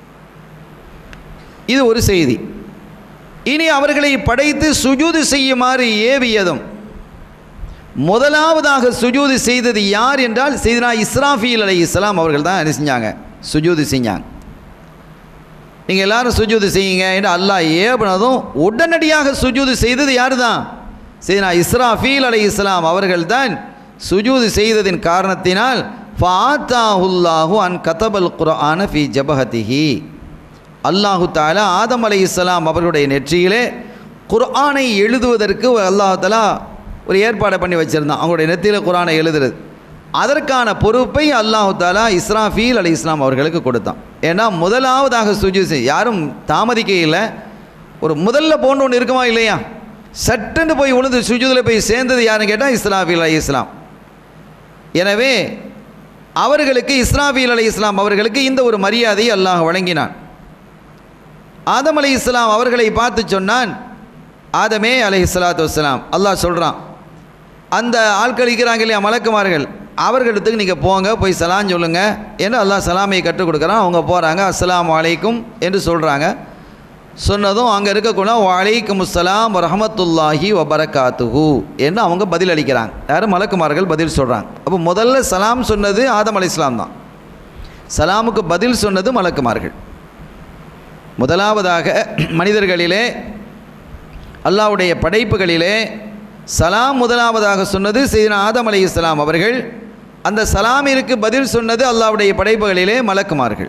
இது ஒரு செய்தி இனி அவர்களை படைத்து சுஜூது செய்யுமாறு ஏவியதும் முதலாவதாக சுஜூது செய்தது யார் என்றால் செய்தனா இஸ்ராஃபீல் அலை இஸ்லாம் அவர்கள் தான் என்ன செஞ்சாங்க சுஜூது செஞ்சாங்க நீங்கள் எல்லாரும் சுஜூது செய்யுங்க என்று அல்லாஹ் ஏவனதும் உடனடியாக சுஜூது செய்தது யார் தான் செய்தனா இஸ்ராஃபீல் அலை இஸ்லாம் அவர்கள் தான் சுஜூது செய்ததின் காரணத்தினால் ஃபாத்தாஹுல்லாஹு அன் கதபல் குர்ஆன ஃபி ஜபஹதிஹி அல்லாஹு தாலா ஆதம் அலை இஸ்லாம் அவர்களுடைய நெற்றியிலே குர்ஆனை எழுதுவதற்கு அல்லாஹு தாலா ஒரு ஏற்பாடை பண்ணி வச்சுருந்தான் அவங்களுடைய நெத்தியில் குர்ஆனை எழுதுறது அதற்கான பொறுப்பை அல்லாஹு தாலா இஸ்ராஃபீல் அலி இஸ்லாம் அவர்களுக்கு கொடுத்தான் ஏன்னா முதலாவதாக சுஜு செய் யாரும் தாமதிக்க இல்லை ஒரு முதல்ல போன்ற ஒன்று இருக்குமா இல்லையா சட்டுன்னு போய் உழுந்து சுஜுதில் போய் சேர்ந்தது யாருன்னு கேட்டால் இஸ்ராஃபீல் அலி இஸ்லாம் எனவே அவர்களுக்கு இஸ்ராபீல் அலை இஸ்லாம் அவர்களுக்கு இந்த ஒரு மரியாதையை அல்லாஹ் வழங்கினான் ஆதம் அலை இஸ்லாம் அவர்களை பார்த்து சொன்னான் ஆதமே அலை இஸ்லாத்து வஸ்லாம் அல்லாஹ் சொல்கிறான் அந்த ஆட்கள் இருக்கிறாங்க இல்லையா மலக்குமார்கள் அவர்களிடத்துக்கு நீங்கள் போங்க போய் சலாம் சொல்லுங்க என்று அல்லாஹ் சலாமை கற்றுக் கொடுக்குறான் அவங்க போகிறாங்க அஸ்ஸலாமு அலைக்கும் என்று சொல்கிறாங்க சொன்னதும் அங்கே இருக்கக்கூட வலைக்கும் அஸ்ஸலாம் ரஹமத்துல்லாஹி வபரகாத்துஹு என்று அவங்க பதில் அளிக்கிறாங்க யாரும் மலக்குமார்கள் பதில் சொல்கிறாங்க அப்போ முதல்ல சலாம் சொன்னது ஆதம் அலை இஸ்லாம் தான் சலாமுக்கு பதில் சொன்னது மலக்குமார்கள் முதலாவதாக மனிதர்களிலே அல்லாஹ்வுடைய படைப்புகளிலே சலாம் முதலாவதாக சொன்னது செய்தின ஆதம் அலை இஸ்லாம் அவர்கள் அந்த சலாமிற்கு பதில் சொன்னது அல்லாஹ்வுடைய படைப்புகளிலே மலக்குமார்கள்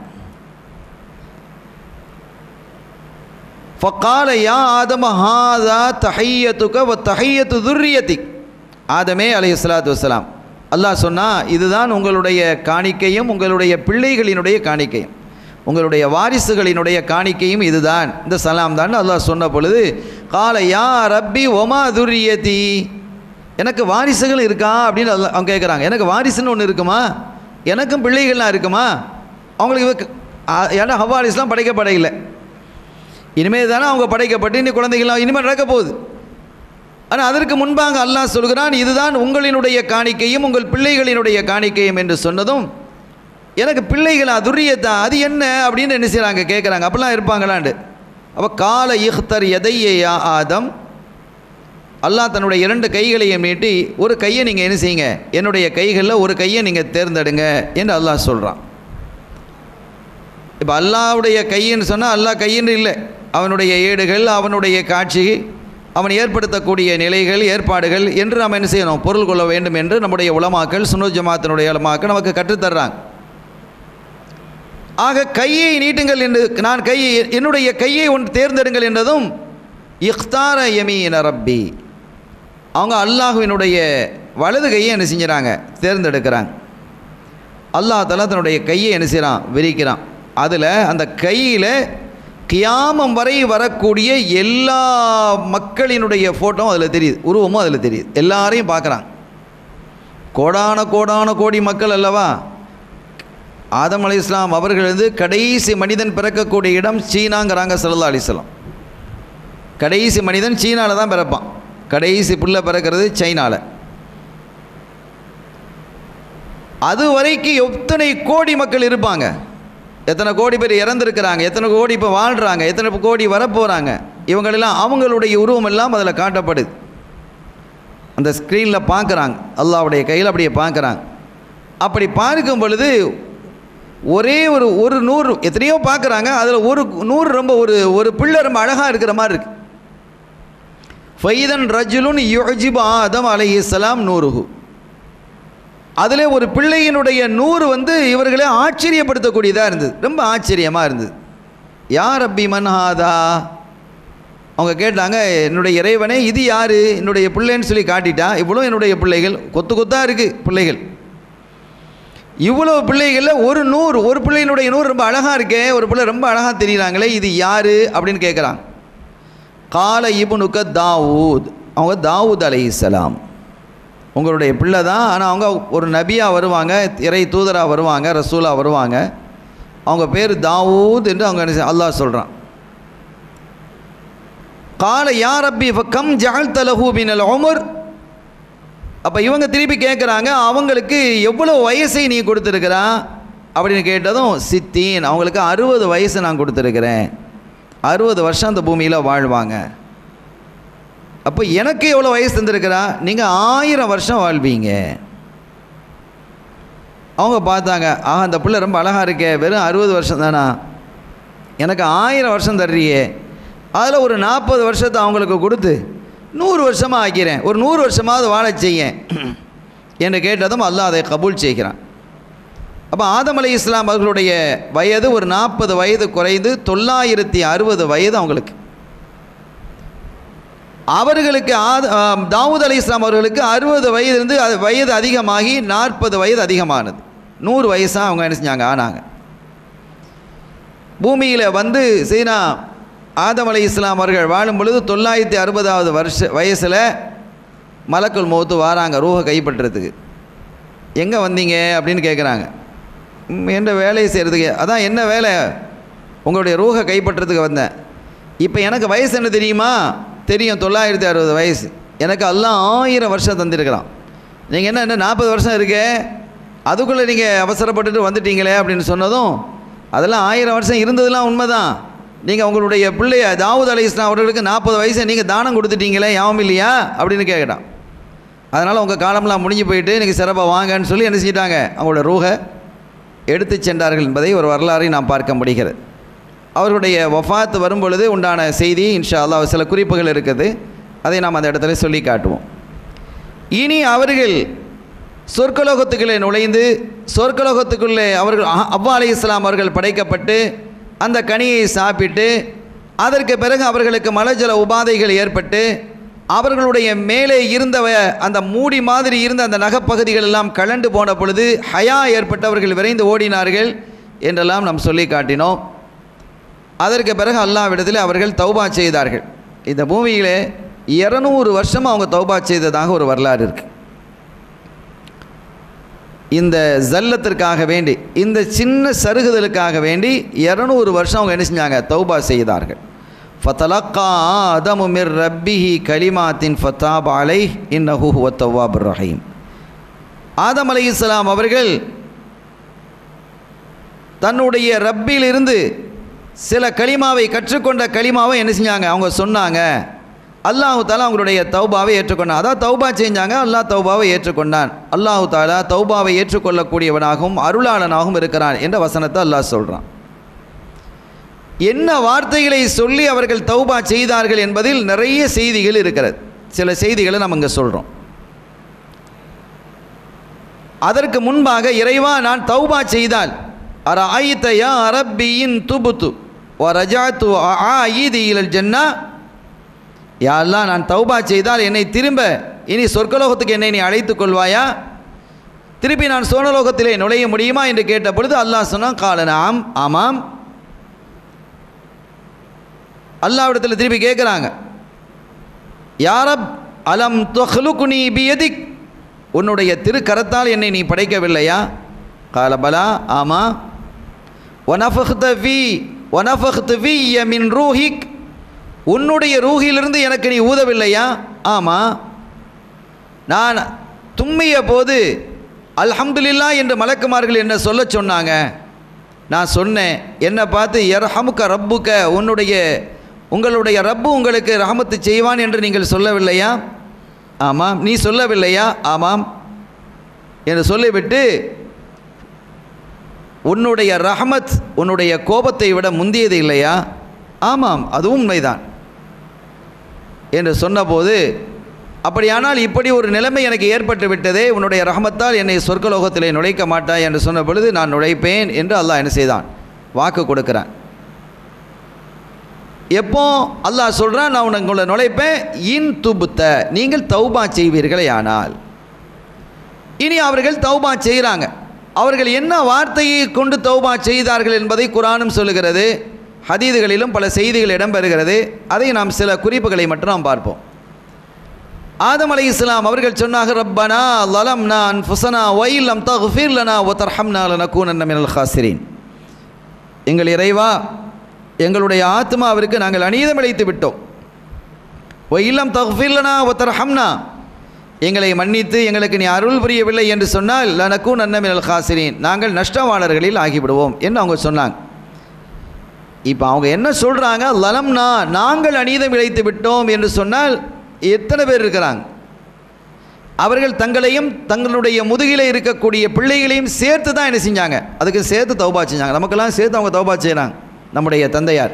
ஃபக்கால யா ஆதம ஹாதா தஹையத்துக்க வ தஹையத்து துர்ரியத்திக் ஆதமே அலை இஸ்லாத்து வசலாம் அல்லாஹ் சொன்னா இதுதான் உங்களுடைய காணிக்கையும் உங்களுடைய பிள்ளைகளினுடைய காணிக்கையும் உங்களுடைய வாரிசுகளினுடைய காணிக்கையும் இதுதான் இந்த சலாம் தான் அல்லாஹ் சொன்ன பொழுது கால யா ரப்பி ஒமா துர்ரியதி எனக்கு வாரிசுகள் இருக்கா அப்படின்னு அல்லாஹ் அவங்க கேட்குறாங்க எனக்கு வாரிசுன்னு ஒன்று இருக்குமா எனக்கும் பிள்ளைகள்லாம் இருக்குமா அவங்களுக்கு இவ- ஆ- ஏன்னா ஹவாரிஸ்லாம் படைக்கப்படையில்லை இனிமேல் தானே அவங்க படைக்கப்பட்டு இன்னும் குழந்தைகள்லாம் இனிமேல் நடக்க போகுது ஆனால் அதற்கு முன்பாக அல்லாஹ் சொல்கிறான் இதுதான் உங்களினுடைய காணிக்கையும் உங்கள் பிள்ளைகளினுடைய காணிக்கையும் என்று சொன்னதும் எனக்கு பிள்ளைகளா துரியத்தா அது என்ன அப்படின்னு என்ன செய்கிறாங்க கேட்குறாங்க அப்படிலாம் இருப்பாங்களாண்டு அப்போ கால இஹ்தர் எதையா ஆதம் அல்லாஹ் தன்னுடைய இரண்டு கைகளையும் நீட்டி ஒரு கையை நீங்கள் என்ன செய்யுங்க என்னுடைய கைகளில் ஒரு கையை நீங்கள் தேர்ந்தெடுங்க என்று அல்லாஹ் சொல்கிறான் இப்போ அல்லாஹ்வுடைய கையின்னு சொன்னால் அல்லாஹ் கையின்னு இல்லை அவனுடைய ஏடுகள் அவனுடைய காட்சி அவன் ஏற்படுத்தக்கூடிய நிலைகள் ஏற்பாடுகள் என்று நாம் என்ன செய்யணும் பொருள் கொள்ள வேண்டும் என்று நம்முடைய உலமாக்கள் சுனு ஜமாத்தினுடைய உலமாக்கள் நமக்கு கற்றுத்தர்றாங்க ஆக கையை நீட்டுங்கள் என்று நான் கையை என்னுடைய கையை ஒன்று தேர்ந்தெடுங்கள் என்றதும் இஃப்தார யமீன ரப்பி அவங்க அல்லாஹுவினுடைய வலது கையை என்ன செஞ்சுறாங்க தேர்ந்தெடுக்கிறாங்க அல்லாஹ் தலா தன்னுடைய கையை என்ன செய்கிறான் விரிக்கிறான் அதில் அந்த கையில் கியாமம் வரை வரக்கூடிய எல்லா மக்களினுடைய ஃபோட்டோவும் அதில் தெரியுது உருவமும் அதில் தெரியுது எல்லாரையும் பார்க்குறாங்க கோடான கோடான கோடி மக்கள் அல்லவா ஆதம் அலி இஸ்லாம் அவர்கள் வந்து கடைசி மனிதன் பிறக்கக்கூடிய இடம் சீனாங்கிறாங்க சல்லா அலிஸ்லாம் கடைசி மனிதன் சீனாவில் தான் பிறப்பான் கடைசி புள்ள பிறக்கிறது சைனாவில் அது வரைக்கும் எத்தனை கோடி மக்கள் இருப்பாங்க எத்தனை கோடி பேர் இறந்துருக்கிறாங்க எத்தனை கோடி இப்போ வாழ்கிறாங்க எத்தனை கோடி வரப்போகிறாங்க இவங்களெல்லாம் அவங்களுடைய உருவம் எல்லாம் அதில் காட்டப்படுது அந்த ஸ்க்ரீனில் பார்க்குறாங்க அல்லாவுடைய கையில் அப்படியே பார்க்குறாங்க அப்படி பார்க்கும் பொழுது ஒரே ஒரு ஒரு நூறு எத்தனையோ பார்க்குறாங்க அதில் ஒரு நூறு ரொம்ப ஒரு ஒரு பிள்ளை ரொம்ப அழகாக இருக்கிற மாதிரி இருக்கு ஃபைதன் ரஜுலுன் யுஜிப் ஆதம் அலைஹிஸ்ஸலாம் நூறுஹு அதில் ஒரு பிள்ளையினுடைய நூறு வந்து இவர்களே ஆச்சரியப்படுத்தக்கூடியதாக இருந்தது ரொம்ப ஆச்சரியமாக இருந்தது யார் ரப்பி மன்ஹாதா அவங்க கேட்டாங்க என்னுடைய இறைவனே இது யார் என்னுடைய பிள்ளைன்னு சொல்லி காட்டிட்டா இவ்வளோ என்னுடைய பிள்ளைகள் கொத்து கொத்தாக இருக்குது பிள்ளைகள் இவ்வளோ பிள்ளைகளில் ஒரு நூறு ஒரு பிள்ளையினுடைய நூறு ரொம்ப அழகாக இருக்கே ஒரு பிள்ளை ரொம்ப அழகாக தெரியுறாங்களே இது யார் அப்படின்னு கேட்குறாங்க கால இபுனுக்க தாவூத் அவங்க தாவூத் அலைஹிஸ்ஸலாம் உங்களுடைய பிள்ளை தான் ஆனால் அவங்க ஒரு நபியாக வருவாங்க இறை தூதராக வருவாங்க ரசூலாக வருவாங்க அவங்க பேர் தாவூத் என்று அவங்க என்ன செய்ய- அல்லாஹ் சொல்கிறான் கால யா ரப்பி ஃப கம் ஜால் தலஹூ பினல் உமர் அப்போ இவங்க திருப்பி கேட்குறாங்க அவங்களுக்கு எவ்வளோ வயசை நீ கொடுத்துருக்கிறா அப்படின்னு கேட்டதும் சித்தீன் அவங்களுக்கு அறுபது வயசு நான் கொடுத்துருக்கிறேன் அறுபது வருஷம் அந்த பூமியில் வாழ்வாங்க அப்போ எனக்கு எவ்வளோ வயசு தந்திருக்கிறா நீங்கள் ஆயிரம் வருஷம் வாழ்வீங்க அவங்க பார்த்தாங்க ஆஹா அந்த பிள்ளை ரொம்ப அழகாக இருக்கே வெறும் அறுபது வருஷம் தானா எனக்கு ஆயிரம் வருஷம் தர்றியே அதில் ஒரு நாற்பது வருஷத்தை அவங்களுக்கு கொடுத்து நூறு வருஷமாக ஆக்கிறேன் ஒரு நூறு வருஷமாவது வாழச் செய்யேன் என்று கேட்டதும் அல்லாஹ் அதை கபூல் செய்கிறான் அப்போ ஆதம் அலை இஸ்லாம் அவர்களுடைய வயது ஒரு நாற்பது வயது குறைந்து தொள்ளாயிரத்தி அறுபது வயது அவங்களுக்கு அவர்களுக்கு ஆத ஆம், தாவூத் அலி இஸ்லாம் அவர்களுக்கு அறுபது வயதிலிருந்து அது வயது அதிகமாகி நாற்பது வயது அதிகமானது நூறு வயசாக அவங்க என்ன செஞ்சாங்க ஆனாங்க பூமியில் வந்து சீனா ஆதம் அலை இஸ்லாம் அவர்கள் வாழும் பொழுது தொள்ளாயிரத்தி அறுபதாவது வருஷ வயசில் மலக்குள் மௌத்து வாராங்க ரூஹை கைப்பற்றுறதுக்கு எங்கே வந்தீங்க அப்படின்னு கேட்குறாங்க "ம், என்ன வேலையை செய்கிறதுக்கு அதான் என்ன வேலை உங்களுடைய ரூஹை கைப்பற்றுறதுக்கு வந்தேன் இப்போ எனக்கு வயசு என்ன தெரியுமா தெரியும் தொள்ளாயிரத்தி அறுபது வயசு எனக்கு எல்லாம் ஆயிரம் வருஷம் தந்திருக்கிறான் நீங்கள் என்ன என்ன நாற்பது வருஷம் இருக்கே அதுக்குள்ளே நீங்கள் அவசரப்பட்டுட்டு வந்துட்டீங்களே அப்படின்னு சொன்னதும் அதெல்லாம் ஆயிரம் வருஷம் இருந்ததெல்லாம் உண்மைதான் நீங்கள் உங்களுடைய பிள்ளைய தாவூத் அலி இஸ்லாம் அவர்களுக்கு நாற்பது வயசை நீங்கள் தானம் கொடுத்துட்டீங்களே யாவும் இல்லையா அப்படின்னு கேட்கட்டான் அதனால் உங்கள் காலம்லாம் முடிஞ்சு போயிட்டு நீங்கள் சிறப்பாக வாங்கன்னு சொல்லி என்ன செஞ்சிட்டாங்க அவங்களோட ரூஹை எடுத்து சென்றார்கள் என்பதை ஒரு வரலாறை நாம் பார்க்க முடிகிறது அவர்களுடைய வஃபாத் வரும் பொழுது உண்டான செய்தி இன்ஷா அல்லாஹ் சில குறிப்புகள் இருக்குது அதை நாம் அந்த இடத்துல சொல்லி காட்டுவோம் இனி அவர்கள் சொர்க்கலோகத்துக்குள்ளே நுழைந்து சொர்க்கலோகத்துக்குள்ளே அவர்கள் அஹ் அவ்வா அலி இஸ்லாம் அவர்கள் படைக்கப்பட்டு அந்த கனியை சாப்பிட்டு அதற்கு பிறகு அவர்களுக்கு மலஜல உபாதைகள் ஏற்பட்டு அவர்களுடைய மேலே இருந்தவ அந்த மூடி மாதிரி இருந்த அந்த நகப்பகுதிகள் எல்லாம் கலண்டு போன பொழுது ஹயா ஏற்பட்டவர்கள் விரைந்து ஓடினார்கள் என்றெல்லாம் நாம் சொல்லி காட்டினோம் அதற்கு பிறகு அல்லாவிடத்தில் அவர்கள் தௌபா செய்தார்கள் இந்த பூமியிலே இரநூறு வருஷம் அவங்க தௌபா செய்ததாக ஒரு வரலாறு இருக்குது இந்த ஜல்லத்திற்காக வேண்டி இந்த சின்ன சருகுதலுக்காக வேண்டி இரநூறு வருஷம் அவங்க என்ன செஞ்சாங்க தௌபா செய்தார்கள் ஃபத்தலக்கா ஆதமு மிர் ரப்பிஹி கலிமாத்தின் ஃபத்தாப் அலை இன்னஹு ஹுவ தவ்வாபுர் ரஹீம் ஆதம் அலை இஸ்லாம் அவர்கள் தன்னுடைய ரப்பிலிருந்து சில களிமாவை கற்றுக்கொண்ட களிமாவை என்ன செஞ்சாங்க அவங்க சொன்னாங்க அல்லாஹு தாலா அவங்களுடைய தௌபாவை ஏற்றுக்கொண்டான் அதான் தௌபா செஞ்சாங்க அல்லாஹ் தௌபாவை ஏற்றுக்கொண்டான் அல்லாஹு தாலா தௌபாவை ஏற்றுக்கொள்ளக்கூடியவனாகவும் அருளாளனாகவும் இருக்கிறான் என்ற வசனத்தை அல்லாஹ் சொல்கிறான் என்ன வார்த்தைகளை சொல்லி அவர்கள் தௌபா செய்தார்கள் என்பதில் நிறைய செய்திகள் இருக்கிறது சில செய்திகளை நம்ம இங்கே சொல்கிறோம் அதற்கு முன்பாக இறைவா நான் தௌபா செய்தால் அர ஆயித்தையா அரப்பியின் துபுத்து ஓ ரஜாத்து ஆயிதி இலல் ஜன்னா யாரெல்லாம் நான் தௌபா செய்தால் என்னை திரும்ப இனி சொர்க்கலோகத்துக்கு என்னை நீ அழைத்துக் கொள்வாயா திருப்பி நான் சோனலோகத்திலே நுழைய முடியுமா என்று கேட்ட பொழுது அல்லாஹ் சொன்னான் காலன ஆம் ஆமாம் அல்லாவிடத்தில் திருப்பி கேட்குறாங்க யாரப் அலம் தொஹ்லுகுனி பியதிக் உன்னுடைய திருக்கரத்தால் என்னை நீ படைக்கவில்லையா காலபலா ஆமா ஒனஃபஹ்த வி ஒனஃபஹ்த வி மின் ரூஹிக் உன்னுடைய ரூஹிலிருந்து எனக்கு நீ ஊதவில்லையா ஆமாம் நான் தும்மிய போது அல்ஹம்துலில்லா என்று மலக்குமார்கள் என்ன சொல்ல சொன்னாங்க நான் சொன்னேன் என்னை பார்த்து எர்ஹமுக்க ரப்புக்க உன்னுடைய உங்களுடைய ரப்பு உங்களுக்கு ரஹமத்து செய்வான் என்று நீங்கள் சொல்லவில்லையா ஆமாம் நீ சொல்லவில்லையா ஆமாம் என்று சொல்லிவிட்டு உன்னுடைய ரஹமத் உன்னுடைய கோபத்தை விட முந்தியது இல்லையா ஆமாம் அதுவும் உண்மைதான் என்று சொன்னபோது அப்படியானால் இப்படி ஒரு நிலைமை எனக்கு ஏற்பட்டு விட்டதே உன்னுடைய ரஹமத்தால் என்னை சொர்க்கலோகத்திலே நுழைக்க மாட்டாய் என்று சொன்ன பொழுது நான் நுழைப்பேன் என்று அல்லாஹ் என்ன செய்தான் வாக்கு கொடுக்கிறான் எப்போ அல்லாஹ் சொல்கிறான் நான் உனக்கு உங்களை நுழைப்பேன் இன் துபுத்த நீங்கள் தௌபா செய்வீர்களே ஆனால் இனி அவர்கள் தௌபா செய்கிறாங்க அவர்கள் என்ன வார்த்தையை கொண்டு தௌபா செய்தார்கள் என்பதை குரானும் சொல்லுகிறது ஹதீதுகளிலும் பல செய்திகள் இடம்பெறுகிறது அதை நாம் சில குறிப்புகளை மட்டும் நாம் பார்ப்போம் ஆதம் அலை இஸ்லாம் அவர்கள் சொன்னாங்க ரப்பனா லலம்னா அன்ஃபுசனா ஒயில்லம் தகுஃபீர் லனா ஒ தர்ஹம்னா லனக்கூனன்ன மினல் ஹாசிரீன் எங்கள் இறைவா எங்களுடைய ஆத்மாவிற்கு நாங்கள் அநீதம் இழைத்து விட்டோம் ஒயில்லம் தகுஃபீர் லனா ஒ தர்ஹம்னா எங்களை மன்னித்து எங்களுக்கு நீ அருள் புரியவில்லை என்று சொன்னால் லனக்கூன் அன்ன மினல் ஹாசிரீன் நாங்கள் நஷ்டவாளர்களில் ஆகிவிடுவோம் என்று அவங்க சொன்னாங்க இப்போ அவங்க என்ன சொல்கிறாங்க லலம்னா நாங்கள் அநீதம் இழைத்து விட்டோம் என்று சொன்னால் எத்தனை பேர் இருக்கிறாங்க அவர்கள் தங்களையும் தங்களுடைய முதுகில் இருக்கக்கூடிய பிள்ளைகளையும் சேர்த்து தான் என்ன செஞ்சாங்க அதுக்கு சேர்த்து தௌபா செஞ்சாங்க நமக்கெல்லாம் சேர்த்து அவங்க தௌபா செய்கிறாங்க நம்முடைய தந்தையார்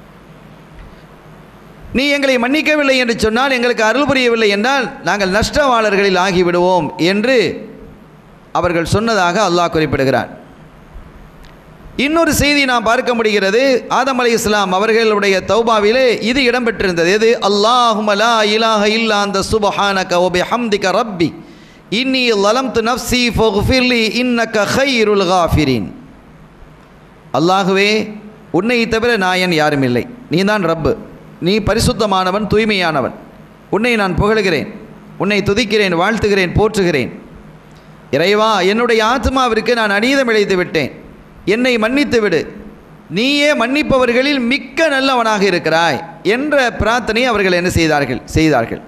நீ எங்களை மன்னிக்கவில்லை என்று சொன்னால் எங்களுக்கு அருள் புரியவில்லை என்றால் நாங்கள் நஷ்டவாளர்களில் ஆகிவிடுவோம் என்று அவர்கள் சொன்னதாக அல்லாஹ் குறிப்பிடுகிறார் இன்னொரு செய்தி நாம் பார்க்க முடிகிறது ஆதம் அலி இஸ்லாம் அவர்களுடைய தௌபாவிலே இது இடம்பெற்றிருந்தது எது அல்லாஹுமலா இலாஹ இல்லா அந்த சுபஹானக ஒபி ஹம்திக ரப்பி இன்னி லலம்து நஃப்சி ஃபொஃபிர்லி இன்னக ஹைருல் காஃபிரின் அல்லாஹுவே உன்னை தவிர நாயன் யாரும் இல்லை நீ தான் ரப்பு நீ பரிசுத்தமானவன் தூய்மையானவன் உன்னை நான் புகழுகிறேன் உன்னை துதிக்கிறேன் வாழ்த்துகிறேன் போற்றுகிறேன் இறைவா என்னுடைய ஆத்மாவிற்கு நான் அநீதம் இழைத்து விட்டேன் என்னை மன்னித்து விடு நீயே மன்னிப்பவர்களில் மிக்க நல்லவனாக இருக்கிறாய் என்ற பிரார்த்தனை அவர்கள் என்ன செய்தார்கள் செய்தார்கள்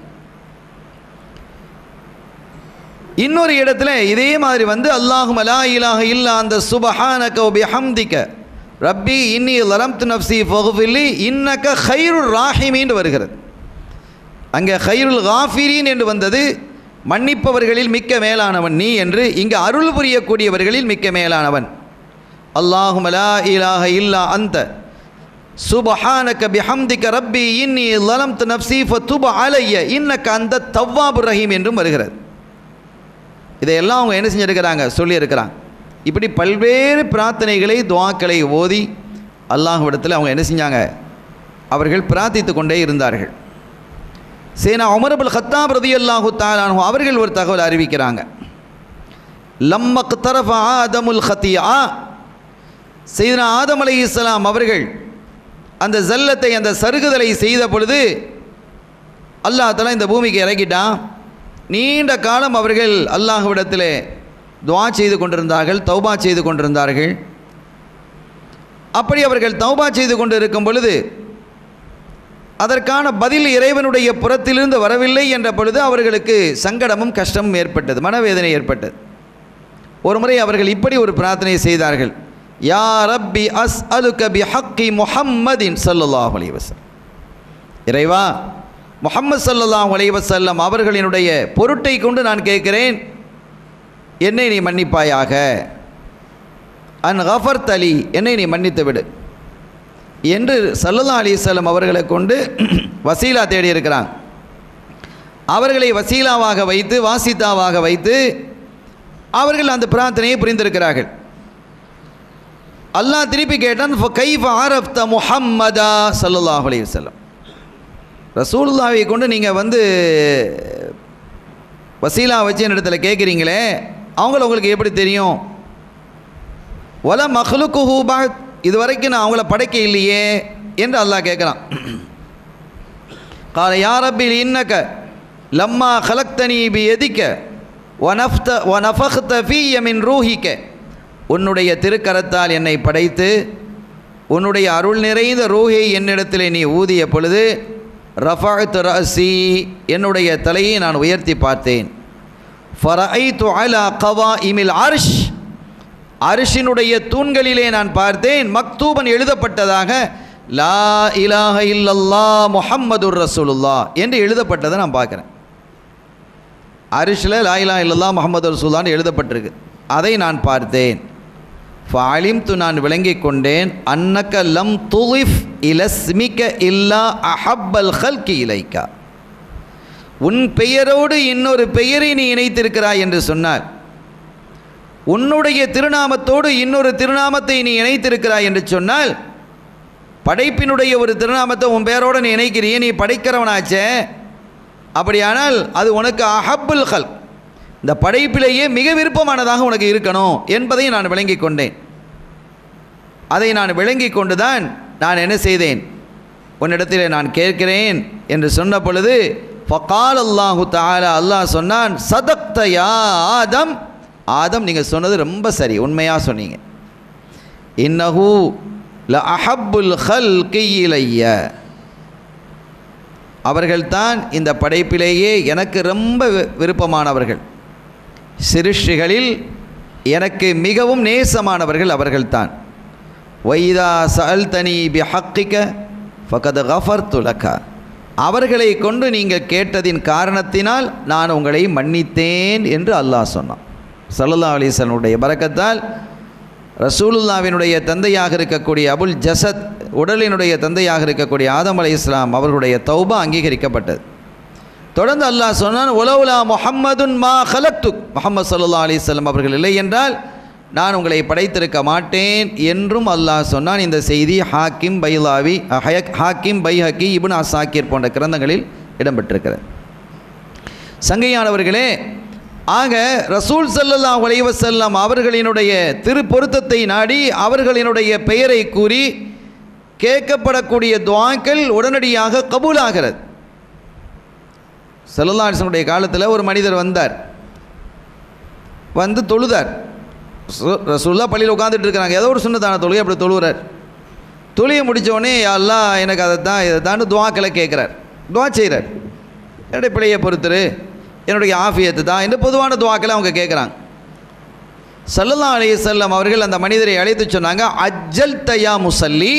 இன்னொரு இடத்துல இதே மாதிரி வந்து அல்லாஹும் அலா இலாஹ இல்லா அந்த சுபஹானக பிஹம்திக ரப்பி இன்னி லரம்து நப்சி ஃபகுஃபில்லி இன்னக ஹைருல் ராஹிமீன் வருகிறது அங்கே ஹைருல் காஃபிரீன் என்று வந்தது மன்னிப்பவர்களில் மிக்க மேலானவன் நீ என்று இங்கு அருள் புரியக்கூடியவர்களில் மிக்க மேலானவன் அல்லாஹும் லா இலாஹ இல்லா அந்த சுபஹானக பிஹம்திக ரப்பி இன்னி லலம்து நப்சி ஃபதுப அலைய இன்னக அந்த தவ்வாபு ரஹீம் என்றும் வருகிறது இதையெல்லாம் அவங்க என்ன செஞ்சுருக்கிறாங்க சொல்லியிருக்கிறாங்க இப்படி பல்வேறு பிரார்த்தனைகளை துவாக்களை ஓதி அல்லாஹ்விடத்தில் அவங்க என்ன செஞ்சாங்க அவர்கள் பிரார்த்தித்து கொண்டே இருந்தார்கள் சேனா உமரபுல் ஹத்தாப் ரதி அல்லாஹு தாலானு அவர்கள் ஒரு தகவல் அறிவிக்கிறாங்க லம்மக் தரஃப ஆதமுல் ஹத்தியா செய்தனா ஆதம் அலை இஸ்லாம் அவர்கள் அந்த ஜல்லத்தை அந்த சருகுதலை செய்த பொழுது அல்லாஹ் தலா இந்த பூமிக்கு இறக்கிட்டான் நீண்ட காலம் அவர்கள் அல்லாஹ்விடத்தில் துவா செய்து கொண்டிருந்தார்கள் தௌபா செய்து கொண்டிருந்தார்கள் அப்படி அவர்கள் தௌபா செய்து கொண்டு இருக்கும் பொழுது அதற்கான பதில் இறைவனுடைய புறத்திலிருந்து வரவில்லை என்ற பொழுது அவர்களுக்கு சங்கடமும் கஷ்டமும் ஏற்பட்டது மனவேதனை ஏற்பட்டது ஒரு முறை அவர்கள் இப்படி ஒரு பிரார்த்தனை செய்தார்கள் யா ரப்பி அஸ் அலு கபி ஹக்கி முஹம்மதின் சல்லுல்லாஹ் அலைவசம் இறைவா முஹம்மது சல்லல்லாஹ் அலைவசல்லம் அவர்களினுடைய பொருட்டை கொண்டு நான் கேட்கிறேன் என்னை நீ மன்னிப்பாயாக அன் கஃபர் தலி என்னை நீ மன்னித்து விடு என்று சல்லல்லா அலிசல்லம் அவர்களை கொண்டு வசீலா தேடி இருக்கிறாங்க அவர்களை வசீலாவாக வைத்து வாசித்தாவாக வைத்து அவர்கள் அந்த பிரார்த்தனையை புரிந்திருக்கிறார்கள் அல்லாஹ் திருப்பி கேட்டான் கைஃப் ஆரப்த முஹம்மதா சல்லுல்லாஹ் அலைஹி வஸல்லம் ரசூலுல்லாவை கொண்டு நீங்கள் வந்து வசீலா வச்சு இடத்துல கேட்குறீங்களே அவங்கள உங்களுக்கு எப்படி தெரியும் ஒல மஹ்லுக்கு ஹூபாத் இது வரைக்கும் நான் அவங்கள படைக்க இல்லையே என்று அல்லாஹ் கேட்குறான் கால யாரப்பில் இன்னக்க லம்மா ஹலக்தனி பி எதிக்க ஒனஃப்த ஒனஃபஹ்த ஃபீய மின் ரூஹிக்க உன்னுடைய திருக்கரத்தால் என்னை படைத்து உன்னுடைய அருள் நிறைந்த ரூஹை என்னிடத்தில் நீ ஊதிய பொழுது ரஃபாத் ரசி என்னுடைய தலையை நான் உயர்த்தி பார்த்தேன் ஃபரஐத்து அலா கவா இமில் அர்ஷ் அரிசினுடைய தூண்களிலே நான் பார்த்தேன் மக்தூபன் எழுதப்பட்டதாக லா இலாஹ இல்லல்லா முஹம்மதுர் ரசூலுல்லா என்று எழுதப்பட்டதை நான் பார்க்குறேன் அரிசில் லா இலா இல்லல்லா முஹம்மது ரசூல்லான்னு எழுதப்பட்டிருக்கு அதை நான் பார்த்தேன் ஃபாலிம் து நான் விளங்கிக் கொண்டேன் அன்னக்க லம் துலிஃப் இலஸ்மிக்க இல்லா அஹப்பல் ஹல்கி இலைக்கா உன் பெயரோடு இன்னொரு பெயரை நீ இணைத்திருக்கிறாய் என்று சொன்னார் உன்னுடைய திருநாமத்தோடு இன்னொரு திருநாமத்தை நீ இணைத்திருக்கிறாய் என்று சொன்னால் படைப்பினுடைய ஒரு திருநாமத்தை உன் பேரோடு நீ இணைக்கிறிய நீ படைக்கிறவனாச்சே அப்படியானால் அது உனக்கு அஹப்புல் ஹல் இந்த படைப்பிலேயே மிக விருப்பமானதாக உனக்கு இருக்கணும் என்பதை நான் விளங்கி கொண்டேன் அதை நான் விளங்கி கொண்டுதான் நான் என்ன செய்தேன் உன்னிடத்தில் நான் கேட்கிறேன் என்று சொன்ன பொழுது ஃபகால் அல்லாஹு தாலா அல்லாஹ் சொன்னான் சதக்த யா ஆதம் ஆதம் நீங்கள் சொன்னது ரொம்ப சரி உண்மையாக சொன்னீங்க இன்னஹூ ல அஹப்புல் ஹல் கையிலைய அவர்கள்தான் இந்த படைப்பிலேயே எனக்கு ரொம்ப வி- விருப்பமானவர்கள் சிருஷ்டிகளில் எனக்கு மிகவும் நேசமானவர்கள் அவர்கள்தான் வைதா சல் தனி பி ஹக்கிக்க ஃபகத் கஃபர் துலக்கா அவர்களை கொண்டு நீங்கள் கேட்டதின் காரணத்தினால் நான் உங்களை மன்னித்தேன் என்று அல்லாஹ் சொன்னான் சல்லல்லா அலிசனுடைய பரக்கத்தால் ரசூலுல்லாவினுடைய தந்தையாக இருக்கக்கூடிய அபுல் ஜசத் உடலினுடைய தந்தையாக இருக்கக்கூடிய ஆதம் அலை இஸ்லாம் அவர்களுடைய தௌபா அங்கீகரிக்கப்பட்டது தொடர்ந்து அல்லாஹ் சொன்னான் உலவுலா முஹம்மதுன் மா ஹலத்துக் முஹம்மது சல்லா அலிஸ்லாம் அவர்கள் இல்லை என்றால் நான் உங்களை படைத்திருக்க மாட்டேன் என்றும் அல்லாஹ் சொன்னான் இந்த செய்தி ஹாக்கிம் பைலாவி ஹயக் ஹாக்கிம் பைஹக்கி இப்னு அசாக்கிர் போன்ற கிரந்தங்களில் இடம்பெற்றிருக்கிறது சங்கையானவர்களே ஆக ரசூல் ஸல்லல்லாஹு அலைஹி வஸல்லம் அவர்களினுடைய திருப்பொருத்தத்தை நாடி அவர்களினுடைய பெயரை கூறி கேட்கப்படக்கூடிய துவாக்கள் உடனடியாக கபூலாகிறது ஸல்லல்லாஹு அலைஹி வஸல்லம் காலத்தில் ஒரு மனிதர் வந்தார் வந்து தொழுதார் ரசூ- ரசூலுல்லாஹ் பள்ளியில் உட்காந்துட்டு இருக்கிறாங்க ஏதோ ஒரு சுண்ணத்தான தொழுகை அப்படி தொழுகிறார் தொழுகை முடிச்ச உடனே எல்லாம் எனக்கு அதை தான் இதை தான் துவாக்களை கேட்குறார் துவா செய்கிறார் என்னுடைய பிள்ளையை பொறுத்துரு என்னுடைய ஆஃபியத்து தான் என்று பொதுவான துவாக்களை அவங்க கேட்குறாங்க சல்லல்லா அலைஹி செல்லம் அவர்கள் அந்த மனிதரை அழைத்து சொன்னாங்க அஜ்ஜல் தயா முசல்லி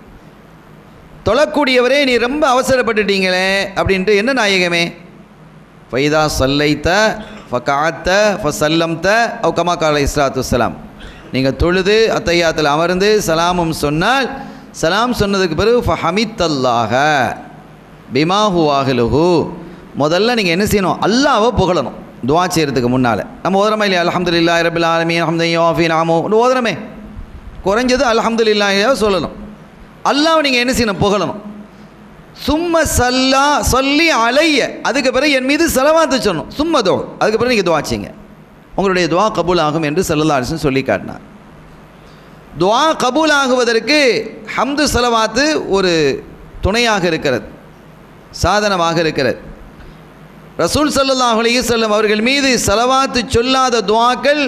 தொழக்கூடியவரே நீ ரொம்ப அவசரப்பட்டுட்டீங்களே அப்படின்ட்டு என்ன நாயகமே ஃபைதா சல்லைத்த ஃபகாத்த ஃபசல்லம்த அவ் கமா கால இஸ்லாத்து வலாம் நீங்கள் தொழுது அத்தையாத்தில் அமர்ந்து சலாமும் சொன்னால் சலாம் சொன்னதுக்கு பிறகு ஃபஹமித்தல்லாக பிமாஹு வாஹிலுஹு முதல்ல நீங்கள் என்ன செய்யணும் அல்லாவை புகழணும் துவா செய்கிறதுக்கு முன்னால் நம்ம ஓதுறமே இல்லையா அல்ஹம்துலில்லாஹி ரபில் ஆலமீன் அஹமது நாமோ ஓதுறமே குறைஞ்சது அல்ஹம்துலில்லாஹியாக சொல்லணும் அல்லாவை நீங்கள் என்ன செய்யணும் புகழணும் சும்ம சல்லா சொல்லி அலைய அதுக்கு பிறகு என் மீது செலவாத்து சொல்லணும் சும்ம தோ அதுக்கு பிறகு நீங்கள் துவா செய்யுங்க உங்களுடைய துவா கபூல் ஆகும் என்று சல்லல்லா அலிசன் சொல்லி காட்டினார் துவா கபூல் ஆகுவதற்கு ஹம்து செலவாத்து ஒரு துணையாக இருக்கிறது சாதனமாக இருக்கிறது ரசூல் ஸல்லல்லாஹு அலைஹி வஸல்லம் அவர்கள் மீது செலவாத்து சொல்லாத துவாக்கள்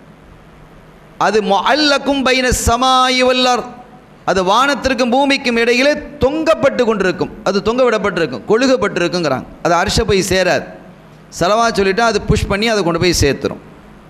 அது முஅல்லக்கும் பைன சமாயி வல்லர் அது வானத்திற்கும் பூமிக்கும் இடையிலே தொங்கப்பட்டு கொண்டிருக்கும் அது தொங்க விடப்பட்டிருக்கும் கொழுகப்பட்டிருக்குங்கிறாங்க அது அரிச போய் சேராது செலவா சொல்லிட்டா அது புஷ் பண்ணி அதை கொண்டு போய் சேர்த்துரும்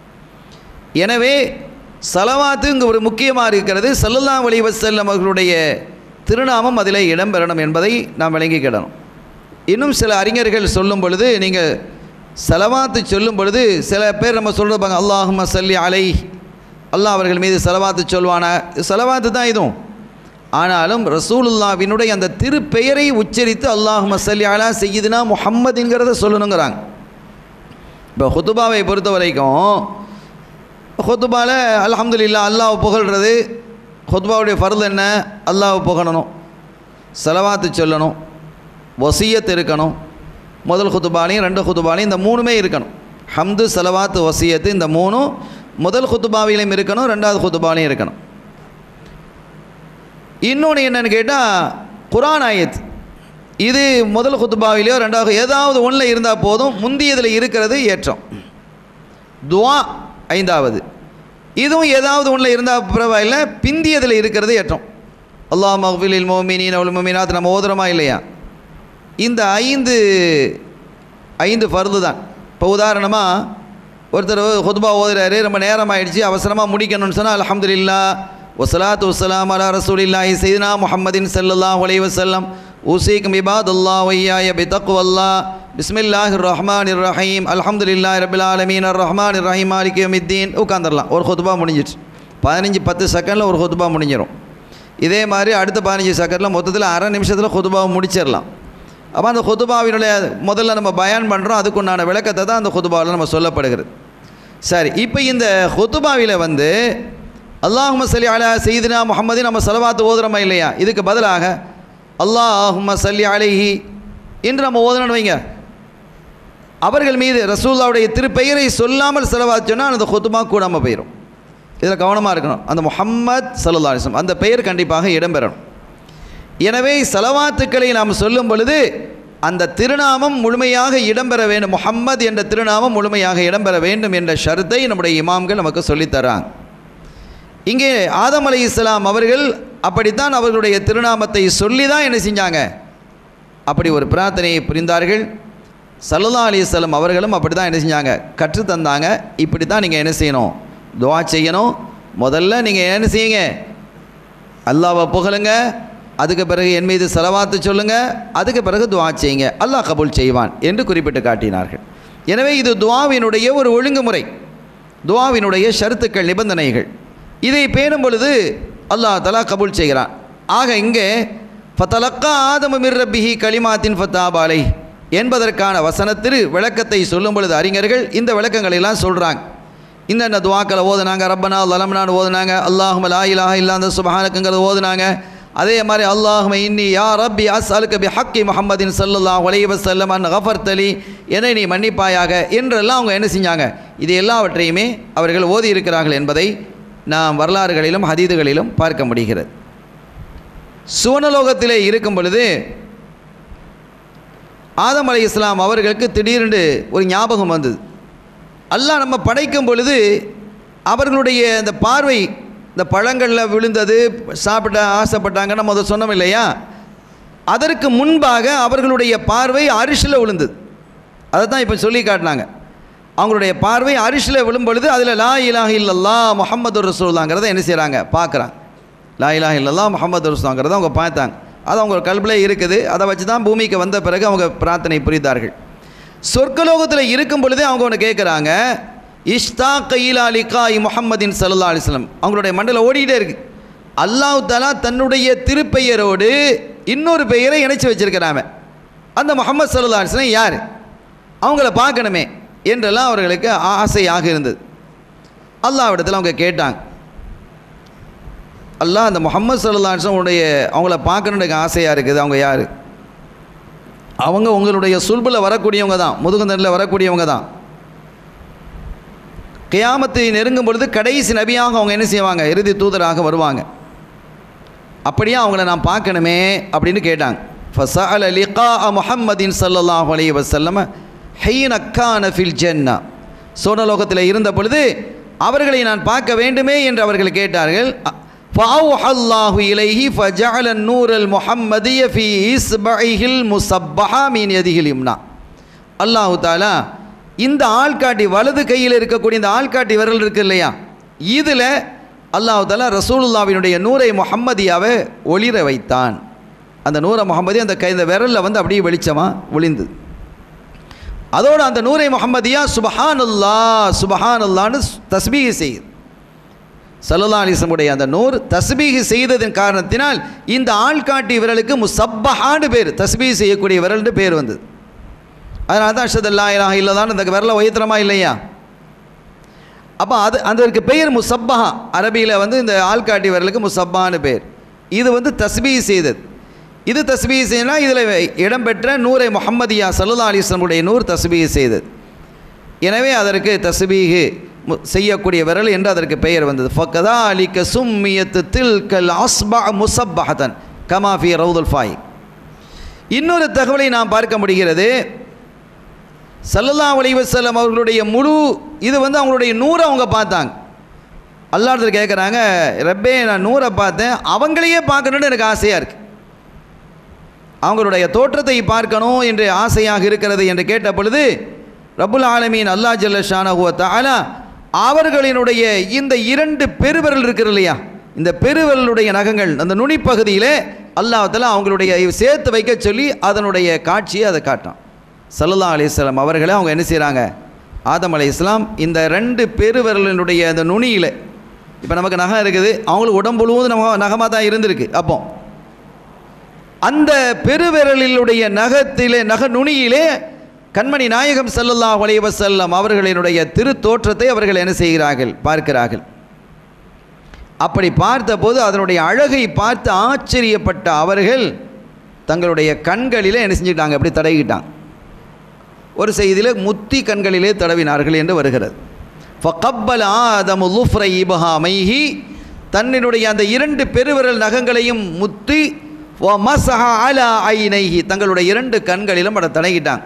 எனவே சலவாத்து இங்கு ஒரு முக்கியமாக இருக்கிறது சல்லல்லாஹு அலைஹி வஸல்லம் அவர்களுடைய திருநாமம் அதில் இடம்பெறணும் என்பதை நாம் விளங்கிக்கிடணும் இன்னும் சில அறிஞர்கள் சொல்லும் பொழுது நீங்கள் செலவாத்து சொல்லும் பொழுது சில பேர் நம்ம சொல்கிறப்பாங்க அல்லாஹும்ம சல்லி அலை அல்லாஹ் அவர்கள் மீது செலவாத்து சொல்வானா செலவாத்து தான் இதுவும் ஆனாலும் ரசூலுல்லாவினுடைய அந்த திருப்பெயரை உச்சரித்து அல்லாஹும்ம சல்லி அலா செய்யுதுனா முஹம்மதுங்கிறத சொல்லணுங்கிறாங்க இப்போ ஹுத்துபாவை பொறுத்த வரைக்கும் ஹுத்துபாவில் அல்ஹம்துலில்லாஹ் அல்லாஹ் புகழ்கிறது ஹுத்துபாவுடைய ஃபர்து என்ன அல்லாஹ் புகழணும் செலவாத்து சொல்லணும் வசியத் இருக்கணும் முதல் ஹுத்துபாலையும் ரெண்டு ஹுத்துபாலையும் இந்த மூணுமே இருக்கணும் ஹம்து செலவாத்து வசியத்து இந்த மூணும் முதல் ஹுத்துபாவிலையும் இருக்கணும் ரெண்டாவது ஹுத்துபாலையும் இருக்கணும் இன்னொன்று என்னன்னு கேட்டால் குரான் ஆயத் இது முதல் ஹுத்துபாவிலையோ ரெண்டாவது ஏதாவது ஒன்றில் இருந்தால் போதும் முந்தியதில் இருக்கிறது ஏற்றம் துவா ஐந்தாவது இதுவும் ஏதாவது ஒன்றில் இருந்தால் பரவாயில்ல பிந்தியதில் இருக்கிறது ஏற்றம் அல்லாஹ் மஹ்ஃபிலில் மோமினின் அவள் மோமினாத் நம்ம ஓதுறோமா இல்லையா இந்த ஐந்து ஐந்து ஃபர்து தான் இப்போ உதாரணமாக ஒருத்தர் ஹுத்பா ஓதுறாரு ரொம்ப நேரம் ஆயிடுச்சு அவசரமாக முடிக்கணும்னு சொன்னால் அல்ஹம்துலில்லா வசலாத்து வசலாம் அலா ரசூலில்லாஹி சைதனா முஹம்மதின் ஸல்லல்லாஹு அலைஹி வஸல்லம் ஊசீக்கும் இபாதுல்லா வையாய பிதக்வல்லா பிஸ்மில்லாஹி ரஹ்மான் ரஹீம் அல்ஹம்துலில்லாஹி ரபில் ஆலமீன் அர் ரஹ்மான் ரஹீம் மாலிக் யமித்தீன் உட்காந்துடலாம் ஒரு ஹுத்பா முடிஞ்சிட்டு பதினஞ்சு பத்து செகண்டில் ஒரு ஹுத்பா முடிஞ்சிடும் இதே மாதிரி அடுத்த பதினஞ்சு செகண்டில் மொத்தத்தில் அரை நிமிஷத்தில் ஹுதுபாவை முடிச்சிடலாம் அப்போ அந்த ஹுதுபாவினுடைய முதல்ல நம்ம பயான் பண்ணுறோம் அதுக்குண்டான விளக்கத்தை தான் அந்த ஹுதுபாவில் நம்ம சொல்லப்படுகிறது சரி இப்போ இந்த ஹுதுபாவில் வந்து அல்லாஹும சல்லி அலா செய்தினா முஹம்மதின் நம்ம செலவாத்து ஓதுறோமா இல்லையா இதுக்கு பதிலாக அல்லாஹும்ம சல்லி அலைஹி என்று நம்ம ஓதுனோன்னு வைங்க அவர்கள் மீது ரசூல்லாவுடைய திருப்பெயரை சொல்லாமல் செலவாத்து சொன்னால் அந்த ஹுதுபா கூடாமல் போயிடும் இதில் கவனமாக இருக்கணும் அந்த முஹம்மத் சல்லா அலிஸ்லம் அந்த பெயர் கண்டிப்பாக இடம்பெறணும் எனவே செலவாத்துக்களை நாம் சொல்லும் பொழுது அந்த திருநாமம் முழுமையாக இடம்பெற வேண்டும் முஹம்மத் என்ற திருநாமம் முழுமையாக இடம்பெற வேண்டும் என்ற ஷரத்தை நம்முடைய இமாம்கள் நமக்கு சொல்லித்தராங்க இங்கே ஆதம் அலை இஸ்லாம் அவர்கள் அப்படித்தான் அவர்களுடைய திருநாமத்தை சொல்லி தான் என்ன செஞ்சாங்க அப்படி ஒரு பிரார்த்தனையை புரிந்தார்கள் சல்லல்லா அலிஸ்லாம் அவர்களும் அப்படி தான் என்ன செஞ்சாங்க கற்றுத் தந்தாங்க இப்படி தான் நீங்கள் என்ன செய்யணும் துவா செய்யணும் முதல்ல நீங்கள் என்ன செய்யுங்க அல்லாவை புகழுங்க அதுக்கு பிறகு என் மீது செலவாத்து சொல்லுங்க அதுக்கு பிறகு துவா செய்யுங்க அல்லாஹ் கபூல் செய்வான் என்று குறிப்பிட்டு காட்டினார்கள் எனவே இது துவாவினுடைய ஒரு ஒழுங்குமுறை துவாவினுடைய ஷருத்துக்கள் நிபந்தனைகள் இதை பேணும் பொழுது அல்லாஹ் தலா கபூல் செய்கிறான் ஆக இங்கே ஃபத்தலக்கா ஆதம மிர்ரபிஹி கலிமாத்தின் ஃபத்தாபாலை என்பதற்கான வசனத்திற்கு விளக்கத்தை சொல்லும் பொழுது அறிஞர்கள் இந்த விளக்கங்களை எல்லாம் சொல்கிறாங்க இந்த துவாக்களை ஓதுனாங்க ரப்பனா லலம்னான்னு ஓதுனாங்க அல்லாஹும லா இலாஹ இல்லா அந்த சுபஹானக்குங்கிறத ஓதுனாங்க அதே மாதிரி அல்லாஹும இன்னி யா ரப்பி அஸ் அலுக்க பி ஹக்கி முஹம்மதின் சல்லல்லாஹு அலைஹி வஸல்லம் அன் கஃபர் தலி என்னை நீ மன்னிப்பாயாக என்றெல்லாம் அவங்க என்ன செஞ்சாங்க இது எல்லாவற்றையுமே அவர்கள் ஓதி இருக்கிறார்கள் என்பதை நாம் வரலாறுகளிலும் ஹதீதுகளிலும் பார்க்க முடிகிறது சுவனலோகத்திலே இருக்கும் பொழுது ஆதம் அலை இஸ்லாம் அவர்களுக்கு திடீரென்று ஒரு ஞாபகம் வந்தது அல்லாஹ் நம்ம படைக்கும் பொழுது அவர்களுடைய இந்த பார்வை இந்த பழங்களில் விழுந்தது சாப்பிட்ட ஆசைப்பட்டாங்கன்னு நம்ம அதை சொன்னோம் இல்லையா அதற்கு முன்பாக அவர்களுடைய பார்வை அரிசில் விழுந்தது அதை தான் இப்போ சொல்லி காட்டினாங்க அவங்களுடைய பார்வை அரிசில் விழும் பொழுது அதில் லா இலாஹ இல்லல்லா முஹம்மது ரசூல்லாங்கிறத என்ன செய்கிறாங்க பார்க்குறாங்க லா இலாஹ இல்லல்லா முஹம்மது ரசூலாங்கிறத அவங்க பார்த்தாங்க அது அவங்க கல்பில் இருக்குது அதை வச்சு தான் பூமிக்கு வந்த பிறகு அவங்க பிரார்த்தனை புரிந்தார்கள் சொர்க்கலோகத்தில் இருக்கும் பொழுதே அவங்க ஒன்று கேட்குறாங்க இஷ்தா கையிலா லிகாய் முஹம்மதின் சல்லா அலிஸ்லம் அவங்களுடைய மண்டல ஓடிக்கிட்டே இருக்கு அல்லாஹ் தாலா தன்னுடைய திருப்பெயரோடு இன்னொரு பெயரை இணைச்சி வச்சிருக்கிறாம அந்த முகமது சல்லா அலிஸ்லம் யார் அவங்கள பார்க்கணுமே என்றெல்லாம் அவர்களுக்கு ஆசையாக இருந்தது அல்லாவிடத்தில் அவங்க கேட்டாங்க அல்லாஹ் அந்த முகமது சல்லா உடைய அவங்கள பார்க்கணுன்னு எனக்கு ஆசையாக இருக்குது அவங்க யார் அவங்க உங்களுடைய சுல்பில் வரக்கூடியவங்க தான் முதுகுந்தரில் வரக்கூடியவங்க தான் கியாமத்தை நெருங்கும் பொழுது கடைசி நபியாக அவங்க என்ன செய்வாங்க இறுதி தூதராக வருவாங்க அப்படியே அவங்கள நான் பார்க்கணுமே அப்படின்னு கேட்டாங்க ஃபசஅல லிகா முஹம்மதின் ஸல்லல்லாஹு அலைஹி வஸல்லம் ஹைன் அக்கான ஃபில் ஜன்னா சோனலோகத்தில் இருந்த பொழுது அவர்களை நான் பார்க்க வேண்டுமே என்று அவர்கள் கேட்டார்கள் فأوحى இலைஹி فجعل النور المحمدي في إصبعه المصبحة من يده اليمنى அல்லாஹு தாலா இந்த ஆள்காட்டி வலது கையில் இருக்கக்கூடிய இந்த ஆள்காட்டி விரல் இருக்கு இல்லையா இதில் அல்லாஹு தாலா ரசூலுல்லாவினுடைய நூரை முஹம்மதியாவை ஒளிர வைத்தான் அந்த நூரை முகமதி அந்த கை இந்த விரலில் வந்து அப்படியே வெளிச்சமாக ஒளிந்தது அதோடு அந்த நூரை முகமதியா சுபஹானுல்லா சுபஹானுல்லான்னு தஸ்பீக செய்யுது சல்லா அலிஸ்லமுடைய அந்த நூறு தஸ்பீக செய்ததன் காரணத்தினால் இந்த ஆள்காட்டி விரலுக்கு முசப்பஹான்னு பேர் தஸ்பீக செய்யக்கூடிய விரல்னு பேர் வந்தது அதனால தான் அஷதல்லா இலாஹ இல்லதான் இந்த விரலை உயர்த்தரமா இல்லையா அப்போ அது அதற்கு பெயர் முசப்பஹா அரபியில் வந்து இந்த ஆள்காட்டி விரலுக்கு முசப்பான்னு பேர் இது வந்து தஸ்பீ செய்தது இது தஸ்பீ செய்யனா இதில் இடம்பெற்ற நூரை முஹம்மதியா சல்லா அலிஸ்லமுடைய நூறு தஸ்பீ செய்தது எனவே அதற்கு தஸ்பீகு மு- செய்யக்கூடிய விரல் என்று அதற்கு பெயர் வந்தது ஃபக்கதா அலிக்க சும்மியத்து தில்கல் அஸ்பா முசப்பஹதன் கமாஃபி ரவுதுல் ஃபாய் இன்னொரு தகவலை நாம் பார்க்க முடிகிறது சல்லல்லா அலைஹி வஸல்லம் அவர்களுடைய முழு இது வந்து அவங்களுடைய நூறை அவங்க பார்த்தாங்க அல்லாஹ்டத்தில் கேட்குறாங்க ரப்பே நான் நூறை பார்த்தேன் அவங்களையே பார்க்கணுன்னு எனக்கு ஆசையாக இருக்குது அவங்களுடைய தோற்றத்தை பார்க்கணும் என்று ஆசையாக இருக்கிறது என்று கேட்ட பொழுது ரப்புல் ஆலமீன் அல்லா ஜல்ல ஷானஹுவ தஆலா அவர்களினுடைய இந்த இரண்டு பெருவிரல் இருக்கிறது இல்லையா இந்த பெருவிரலுடைய நகங்கள் அந்த நுனிப்பகுதியிலே அல்லாஹ் தஆலா அவங்களுடைய சேர்த்து வைக்க சொல்லி அதனுடைய காட்சியை அதை காட்டான் சல்லல்லா அலிஸ்லாம் அவர்களை அவங்க என்ன செய்கிறாங்க ஆதம் அலை இஸ்லாம் இந்த ரெண்டு பெருவிரலினுடைய அந்த நுனியில் இப்போ நமக்கு நகம் இருக்குது அவங்களுக்கு உடம்பு முழுவதும் நம்ம நகமாக தான் இருந்திருக்கு அப்போ அந்த பெருவிரலிலுடைய நகத்திலே நக நுனியிலே கண்மணி நாயகம் ஸல்லல்லாஹு அலைஹி வஸல்லம் அவர்களினுடைய திரு தோற்றத்தை அவர்கள் என்ன செய்கிறார்கள் பார்க்கிறார்கள் அப்படி பார்த்தபோது அதனுடைய அழகை பார்த்து ஆச்சரியப்பட்ட அவர்கள் தங்களுடைய கண்களிலே என்ன செஞ்சுட்டாங்க அப்படி தடவிக்கிட்டாங்க ஒரு செய்தியில் முத்தி கண்களிலே தடவினார்கள் என்று வருகிறது ஃபகப்பல் ஆதமு லுஃப்ரை இபஹாமைஹி தன்னினுடைய அந்த இரண்டு பெருவிரல் நகங்களையும் முத்தி வ மஸஹ அலா ஐனைஹி தங்களுடைய இரண்டு கண்களிலும் அதை தடவிட்டாங்க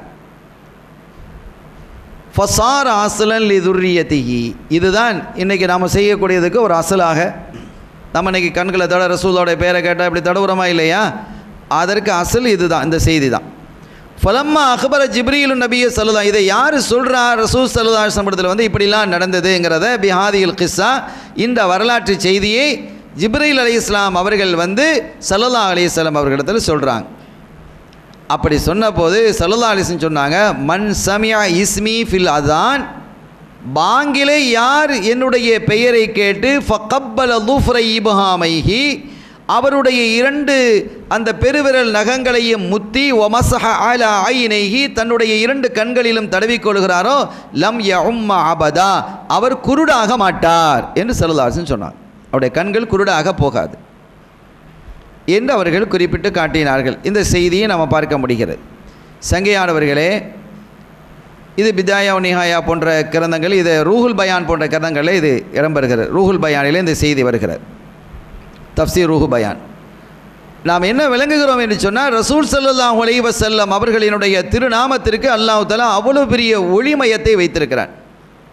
ஃபசார் அசலன் லிதுர்ரியத்திஹி இதுதான் இன்றைக்கி நாம் செய்யக்கூடியதுக்கு ஒரு அசலாக நம்ம இன்னைக்கு கண்களை தட ரசூலோட பேரை கேட்டால் இப்படி தடவுறமா இல்லையா அதற்கு அசல் இதுதான் இந்த செய்தி தான் ஃபலம்மா அக்பர ஜிப்ரீலு நபிய சல்லுதா இதை யார் சொல்கிறா ரசூல் சல்லுதா சம்பளத்தில் வந்து இப்படிலாம் நடந்ததுங்கிறத பிஹாதியில் கிஸ்ஸா இந்த வரலாற்று செய்தியை ஜிப்ரீல் அலி இஸ்லாம் அவர்கள் வந்து சல்லல்லா அலிஸ்லாம் அவர்களிடத்தில் சொல்கிறாங்க அப்படி சொன்னபோது சல்லல்லா அலிஸ்லம் சொன்னாங்க மன் சமியா இஸ்மி ஃபில் அதான் பாங்கிலே யார் என்னுடைய பெயரை கேட்டு ஃபக்கப்பல லூஃப்ரை இபஹாமைஹி அவருடைய இரண்டு அந்த பெருவிரல் நகங்களையும் முத்தி ஒமசஹ அலா ஐனைஹி தன்னுடைய இரண்டு கண்களிலும் தடவிக்கொள்கிறாரோ லம் யஉம்ம அபதா அவர் குருடாக மாட்டார் என்று சல்லல்லாஹு சொன்னார் அவருடைய கண்கள் குருடாக போகாது என்று அவர்கள் குறிப்பிட்டு காட்டினார்கள் இந்த செய்தியை நம்ம பார்க்க முடிகிறது சங்கையானவர்களே இது பிதாயா நிஹாயா போன்ற கிரந்தங்கள் இது ரூஹுல் பயான் போன்ற கிரந்தங்களில் இது இடம்பெறுகிறது ரூஹுல் பயானிலே இந்த செய்தி வருகிறது தப்சீர் ரூஹு பயான் நாம் என்ன விளங்குகிறோம் என்று சொன்னால் ரசூல் ஸல்லல்லாஹு அலைஹி வஸல்லம் அவர்களினுடைய திருநாமத்திற்கு அல்லாஹ் தஆலா அவ்வளவு பெரிய ஒளிமயத்தை வைத்திருக்கிறான்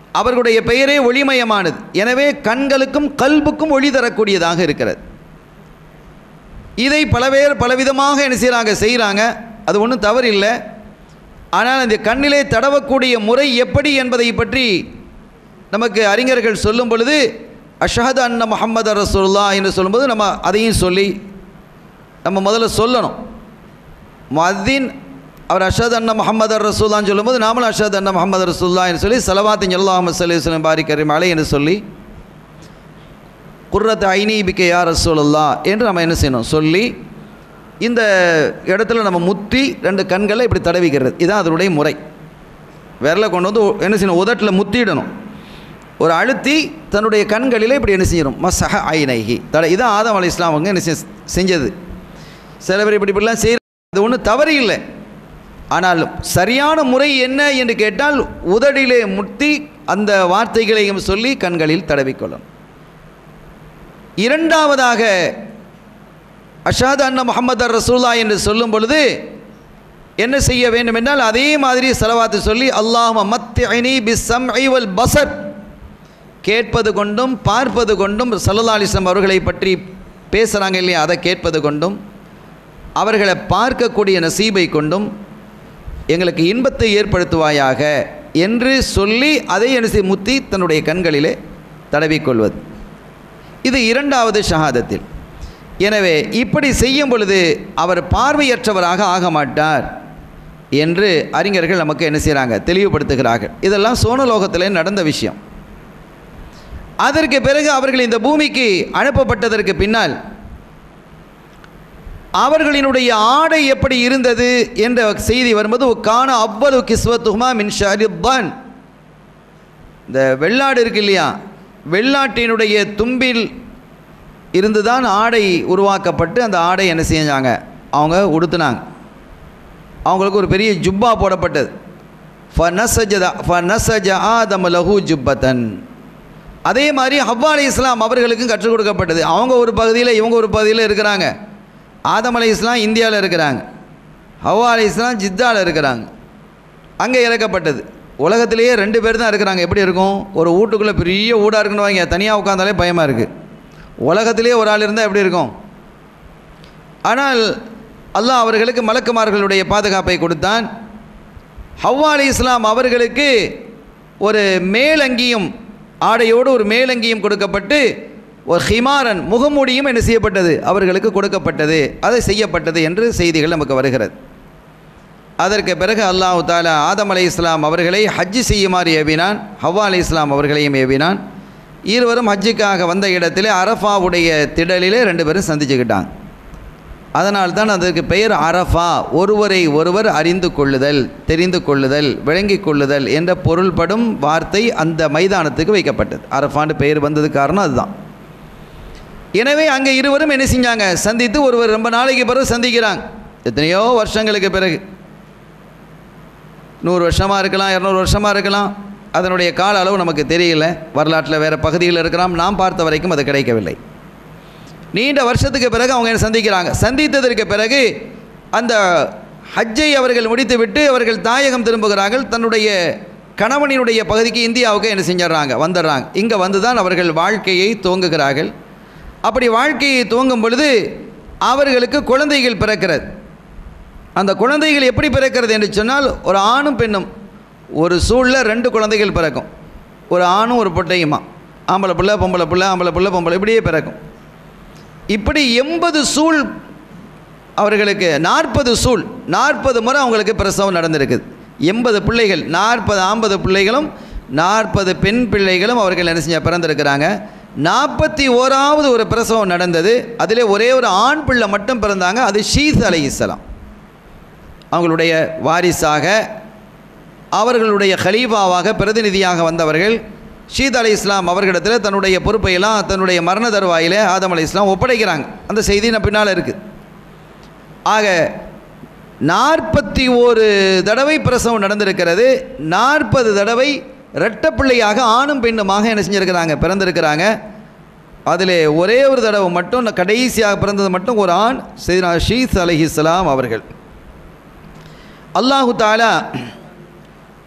அவர்களுடைய பெயரே ஒளிமயமானது எனவே கண்களுக்கும் கல்புக்கும் ஒளி தரக்கூடியதாக இருக்கிறது இதை பல பேர் பலவிதமாக என்ன செய்கிறாங்க செய்கிறாங்க அது ஒன்றும் தவறு இல்லை ஆனால் அந்த கண்ணிலே தடவக்கூடிய முறை எப்படி என்பதை பற்றி நமக்கு அறிஞர்கள் சொல்லும் பொழுது அஷஹத் அன்ன முஹம்மது ரசூல்லா என்று சொல்லும்போது நம்ம அதையும் சொல்லி நம்ம முதல்ல சொல்லணும் மதின் அவர் அஷத் அண்ணா முகமது ரசூல்லான்னு சொல்லும்போது நாமளும் அஷத் அண்ணா முகமது ரசூல்லா என்று சொல்லி சலவாத்தின் சொல்லா அஹமது சல்லி வஸ்லம் பாரி கரீம் அலை என்று சொல்லி குர்ரத் ஐனி பிகே யா ரசூலுல்லா என்று நம்ம என்ன செய்யணும் சொல்லி இந்த இடத்துல நம்ம முத்தி ரெண்டு கண்களை இப்படி தடவிக்கிறது இதுதான் அதனுடைய முறை விரலை கொண்டு வந்து என்ன செய்யணும் உதட்டில் முத்திடணும் ஒரு அழுத்தி தன்னுடைய கண்களில் இப்படி என்ன செய்யணும் மசஹ ஐநைகி தடை இதான் ஆதம் அலி இஸ்லாம் அவங்க என்ன செ- செஞ்சது சில பேர் இப்படி இப்படிலாம் செய்ய அது ஒன்றும் தவறு இல்லை ஆனால் சரியான முறை என்ன என்று கேட்டால் உதடிலே முத்தி அந்த வார்த்தைகளையும் சொல்லி கண்களில் தடவிக்கொள்ளும் இரண்டாவதாக அஷாத் அண்ணா முகமது ரசூல்லா என்று சொல்லும் பொழுது என்ன செய்ய வேண்டும் என்றால் அதே மாதிரி செலவாத்து சொல்லி அல்லாஹ் மத்தி பிஸ்ஸம் ஐவல் பசர் கேட்பது கொண்டும் பார்ப்பது கொண்டும் சல்லா அலிஸ்லாம் அவர்களை பற்றி பேசுகிறாங்க இல்லையா அதை கேட்பது கொண்டும் அவர்களை பார்க்கக்கூடிய நசீபை கொண்டும் எங்களுக்கு இன்பத்தை ஏற்படுத்துவாயாக என்று சொல்லி அதை என்ன செய்ய முத்தி தன்னுடைய கண்களிலே தடவிக்கொள்வது இது இரண்டாவது ஷஹாதத்தில் எனவே இப்படி செய்யும் பொழுது அவர் பார்வையற்றவராக ஆக மாட்டார் என்று அறிஞர்கள் நமக்கு என்ன செய்கிறாங்க தெளிவுபடுத்துகிறார்கள் இதெல்லாம் சோனலோகத்தில் நடந்த விஷயம் அதற்கு பிறகு அவர்கள் இந்த பூமிக்கு அனுப்பப்பட்டதற்கு பின்னால் அவர்களினுடைய ஆடை எப்படி இருந்தது என்ற செய்தி வரும்போது காண அவ்வளவு கிஸ்வத்துஹுமா மின் ஷரிப்பான் இந்த வெள்ளாடு இருக்கு இல்லையா வெள்ளாட்டினுடைய தும்பில் இருந்துதான் ஆடை உருவாக்கப்பட்டு அந்த ஆடை என்ன செஞ்சாங்க அவங்க உடுத்துனாங்க அவங்களுக்கு ஒரு பெரிய ஜுப்பா போடப்பட்டது ஃபனசஜத ஃபனசஜ ஆதம லஹு ஜுப்பத்தன் அதே மாதிரி ஹவ்வா அலி இஸ்லாம் அவர்களுக்கும் கற்றுக் கொடுக்கப்பட்டது அவங்க ஒரு பகுதியில் இவங்க ஒரு பகுதியில் இருக்கிறாங்க ஆதம் அலி இஸ்லாம் இந்தியாவில் இருக்கிறாங்க ஹவ்வா அலி இஸ்லாம் ஜித்தாவில் இருக்கிறாங்க அங்கே இறக்கப்பட்டது உலகத்திலேயே ரெண்டு பேர் தான் இருக்கிறாங்க எப்படி இருக்கும் ஒரு வீட்டுக்குள்ளே பெரிய வீடாக இருக்குன்னு வாங்க தனியாக உட்காந்தாலே பயமாக இருக்குது உலகத்திலேயே ஒரு ஆள் இருந்தால் எப்படி இருக்கும் ஆனால் அல்லாஹ் அவர்களுக்கு மலக்குமார்களுடைய பாதுகாப்பை கொடுத்தான் ஹவ்வா அலி இஸ்லாம் அவர்களுக்கு ஒரு மேலங்கியும் ஆடையோடு ஒரு மேலங்கியும் கொடுக்கப்பட்டு ஒரு ஹிமாரன் முகமூடியும் என்ன செய்யப்பட்டது அவர்களுக்கு கொடுக்கப்பட்டது அது செய்யப்பட்டது என்று செய்திகள் நமக்கு வருகிறது அதற்கு பிறகு அல்லாஹ் தாலா ஆதம் அலை இஸ்லாம் அவர்களை ஹஜ்ஜு செய்யுமாறு ஏவினான் ஹவ்வா அலை இஸ்லாம் அவர்களையும் ஏவினான் இருவரும் ஹஜ்ஜுக்காக வந்த இடத்திலே அரஃபாவுடைய திடலிலே ரெண்டு பேரும் சந்திச்சுக்கிட்டாங்க அதனால் தான் அதற்கு பெயர் அரஃபா ஒருவரை ஒருவர் அறிந்து கொள்ளுதல் தெரிந்து கொள்ளுதல் விளங்கிக் கொள்ளுதல் என்ற பொருள்படும் வார்த்தை அந்த மைதானத்துக்கு வைக்கப்பட்டது அரஃபான்னு பெயர் வந்தது காரணம் அதுதான் எனவே அங்கே இருவரும் என்ன செஞ்சாங்க சந்தித்து ஒருவர் ரொம்ப நாளைக்கு பிறகு சந்திக்கிறாங்க எத்தனையோ வருஷங்களுக்கு பிறகு நூறு வருஷமாக இருக்கலாம் இரநூறு வருஷமாக இருக்கலாம் அதனுடைய கால அளவு நமக்கு தெரியல வரலாற்றில் வேறு பகுதியில் இருக்கிறோம் நாம் பார்த்த வரைக்கும் அது கிடைக்கவில்லை நீண்ட வருஷத்துக்கு பிறகு அவங்க என்ன சந்திக்கிறாங்க சந்தித்ததற்கு பிறகு அந்த ஹஜ்ஜை அவர்கள் முடித்துவிட்டு அவர்கள் தாயகம் திரும்புகிறார்கள் தன்னுடைய கணவனினுடைய பகுதிக்கு இந்தியாவுக்கு என்ன செஞ்சிடறாங்க வந்துடுறாங்க இங்கே வந்து தான் அவர்கள் வாழ்க்கையை துவங்குகிறார்கள் அப்படி வாழ்க்கையை துவங்கும் பொழுது அவர்களுக்கு குழந்தைகள் பிறக்கிறது அந்த குழந்தைகள் எப்படி பிறக்கிறது என்று சொன்னால் ஒரு ஆணும் பெண்ணும் ஒரு சூழில் ரெண்டு குழந்தைகள் பிறக்கும் ஒரு ஆணும் ஒரு பொட்டையுமா ஆம்பளை பிள்ளை பொம்பளை பிள்ளை ஆம்பளை பிள்ளை பொம்பளை இப்படியே பிறக்கும் இப்படி எண்பது சூழ் அவர்களுக்கு நாற்பது சூழ் நாற்பது முறை அவங்களுக்கு பிரசவம் நடந்திருக்குது எண்பது பிள்ளைகள் நாற்பது ஐம்பது பிள்ளைகளும் நாற்பது பெண் பிள்ளைகளும் அவர்கள் என்ன செஞ்ச பிறந்திருக்கிறாங்க நாற்பத்தி ஓராவது ஒரு பிரசவம் நடந்தது அதிலே ஒரே ஒரு ஆண் பிள்ளை மட்டும் பிறந்தாங்க அது ஷீஸ் அலை இஸ்லாம் அவங்களுடைய வாரிசாக அவர்களுடைய ஹலீஃபாவாக பிரதிநிதியாக வந்தவர்கள் ஷீத் அலி இஸ்லாம் அவர்களிடத்தில் தன்னுடைய பொறுப்பையெல்லாம் தன்னுடைய மரண தருவாயில் ஆதம் அலி இஸ்லாம் ஒப்படைக்கிறாங்க அந்த செய்தி நம்ம பின்னால் இருக்குது ஆக நாற்பத்தி ஒரு தடவை பிரசவம் நடந்திருக்கிறது நாற்பது தடவை இரட்டை பிள்ளையாக ஆணும் பெண்ணுமாக என்ன செஞ்சுருக்கிறாங்க பிறந்திருக்கிறாங்க அதில் ஒரே ஒரு தடவை மட்டும் கடைசியாக பிறந்தது மட்டும் ஒரு ஆண் செய்தா ஷீத் அலஹிஸ்லாம் அவர்கள் அல்லாஹு தாலா